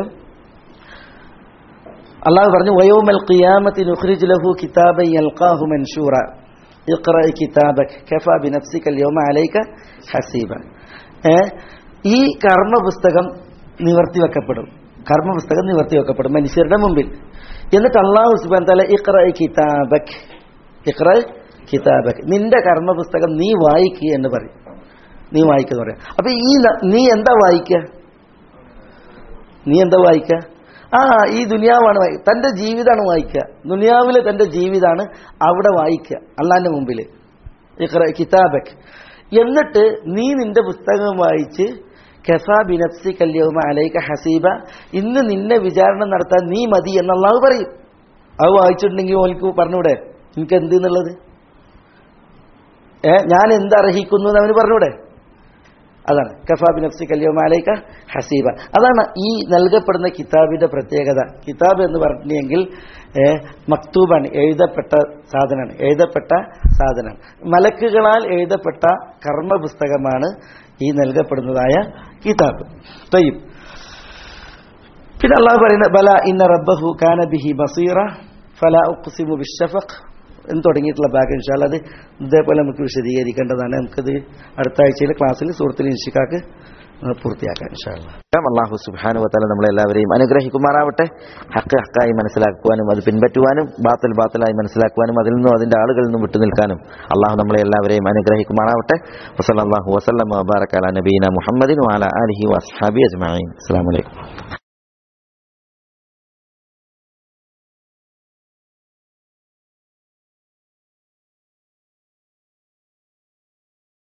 അള്ളാഹു പറഞ്ഞു വയോമൽ ഖിയാമത്തി നുഖ്രിജ് ലഹു കിതാബൻ യൽഖാഹു മൻഷൂറ ഇഖ്റ കിതാബക് കഫാ ബിനഫ്സിക അൽയൗമ അലൈക ഹസീബ ഏ ഈ കർമ്മ പുസ്തകം നിവർത്തി വെക്കപ്പെടും കർമ്മ പുസ്തകം നിവർത്തി വെക്കപ്പെടും മനുഷ്യരുടെ മുമ്പിൽ എന്നിട്ട് അള്ളാഹു സുബാൻ തല ഇഖ്റ കിതാബക് ഇഖ്റ കിതാബക് നിന്റെ കർമ്മ പുസ്തകം നീ വായിക്കുക എന്ന് പറയും നീ വായിക്കുക എന്ന് പറയാം അപ്പൊ ഈ ന- നീ എന്താ വായിക്കുക നീ എന്താ വായിക്കുക ആ ഈ ദുനിയാവാണ് വായി തന്റെ ജീവിതമാണ് വായിക്കുക ദുനിയാവിലെ തന്റെ ജീവിതമാണ് അവിടെ വായിക്കുക അള്ളാന്റെ മുമ്പിൽ ഇഖ്റ കിതാബക് എന്നിട്ട് നീ നിന്റെ പുസ്തകം വായിച്ച് കെഫാ ബിനഫ്സി കല്യവുമ അലൈക ഹസീബ ഇന്ന് നിന്നെ വിചാരണ നടത്താൻ നീ മതി എന്നുള്ളാഹു പറയും അത് വായിച്ചിട്ടുണ്ടെങ്കിൽ ഓനിക്ക് പറഞ്ഞൂടെ എനിക്ക് എന്ത് എന്നുള്ളത് ഏ ഞാൻ എന്ത് അർഹിക്കുന്നു എന്ന് അവന് പറഞ്ഞൂടെ അതാണ് കഫാബി നഫ്സി കല്യോമാലയ്ക്ക ഹസീബ അതാണ് ഈ നൽകപ്പെടുന്ന കിതാബിന്റെ പ്രത്യേകത കിതാബ് എന്ന് പറഞ്ഞെങ്കിൽ ഏഹ്, മക്തൂബാണ് എഴുതപ്പെട്ട സാധനമാണ് എഴുതപ്പെട്ട സാധനമാണ് മലക്കുകളാൽ എഴുതപ്പെട്ട കർമ്മ പുസ്തകമാണ് ഈ നൽകപ്പെടുന്നതായ കിതാബ് തയ്യും പിന്നെ അള്ളാഹു പറയുന്നത് ബല ഇന്ന റബ്ബഹു കാന ബിഹി ബസീറ ഫല ഉഖ്സിമു ബിശ്ശഫഖ് എന്ന് തുടങ്ങിയിട്ടുള്ള ഭാഗം ഇൻഷാല്ല അത് ഇതേപോലെ നമുക്ക് വിശദീകരിക്കേണ്ടതാണ് നമുക്കത് അടുത്ത ആഴ്ചയിലെ ക്ലാസ്സിൽ സുഹൃത്തിൽ ഇൻഷിക്കാക്ക് പൂർത്തിയാക്കാം ഇൻഷാല്ല അള്ളാഹു സുബാനു വത്താല നമ്മളെല്ലാവരെയും അനുഗ്രഹിക്കുമാറാവട്ടെ ഹക്ക് ഹക്കായി മനസ്സിലാക്കുവാനും അത് പിൻപറ്റുവാനും ബാത്തൽ ബാത്തലായി മനസ്സിലാക്കുവാനും അതിൽ നിന്നും അതിന്റെ ആളുകളിൽ നിന്നും വിട്ടുനിൽക്കാനും അള്ളാഹു നമ്മളെ എല്ലാവരെയും അനുഗ്രഹിക്കുമാറാവട്ടെ വസല്ലാഹു വസ്ലം വബാറക്കാല നബീന മുഹമ്മദിൻ വാല അലഹി വസ്ഹാബി അജ്മാൻ അസ്സാം വലൈക്കും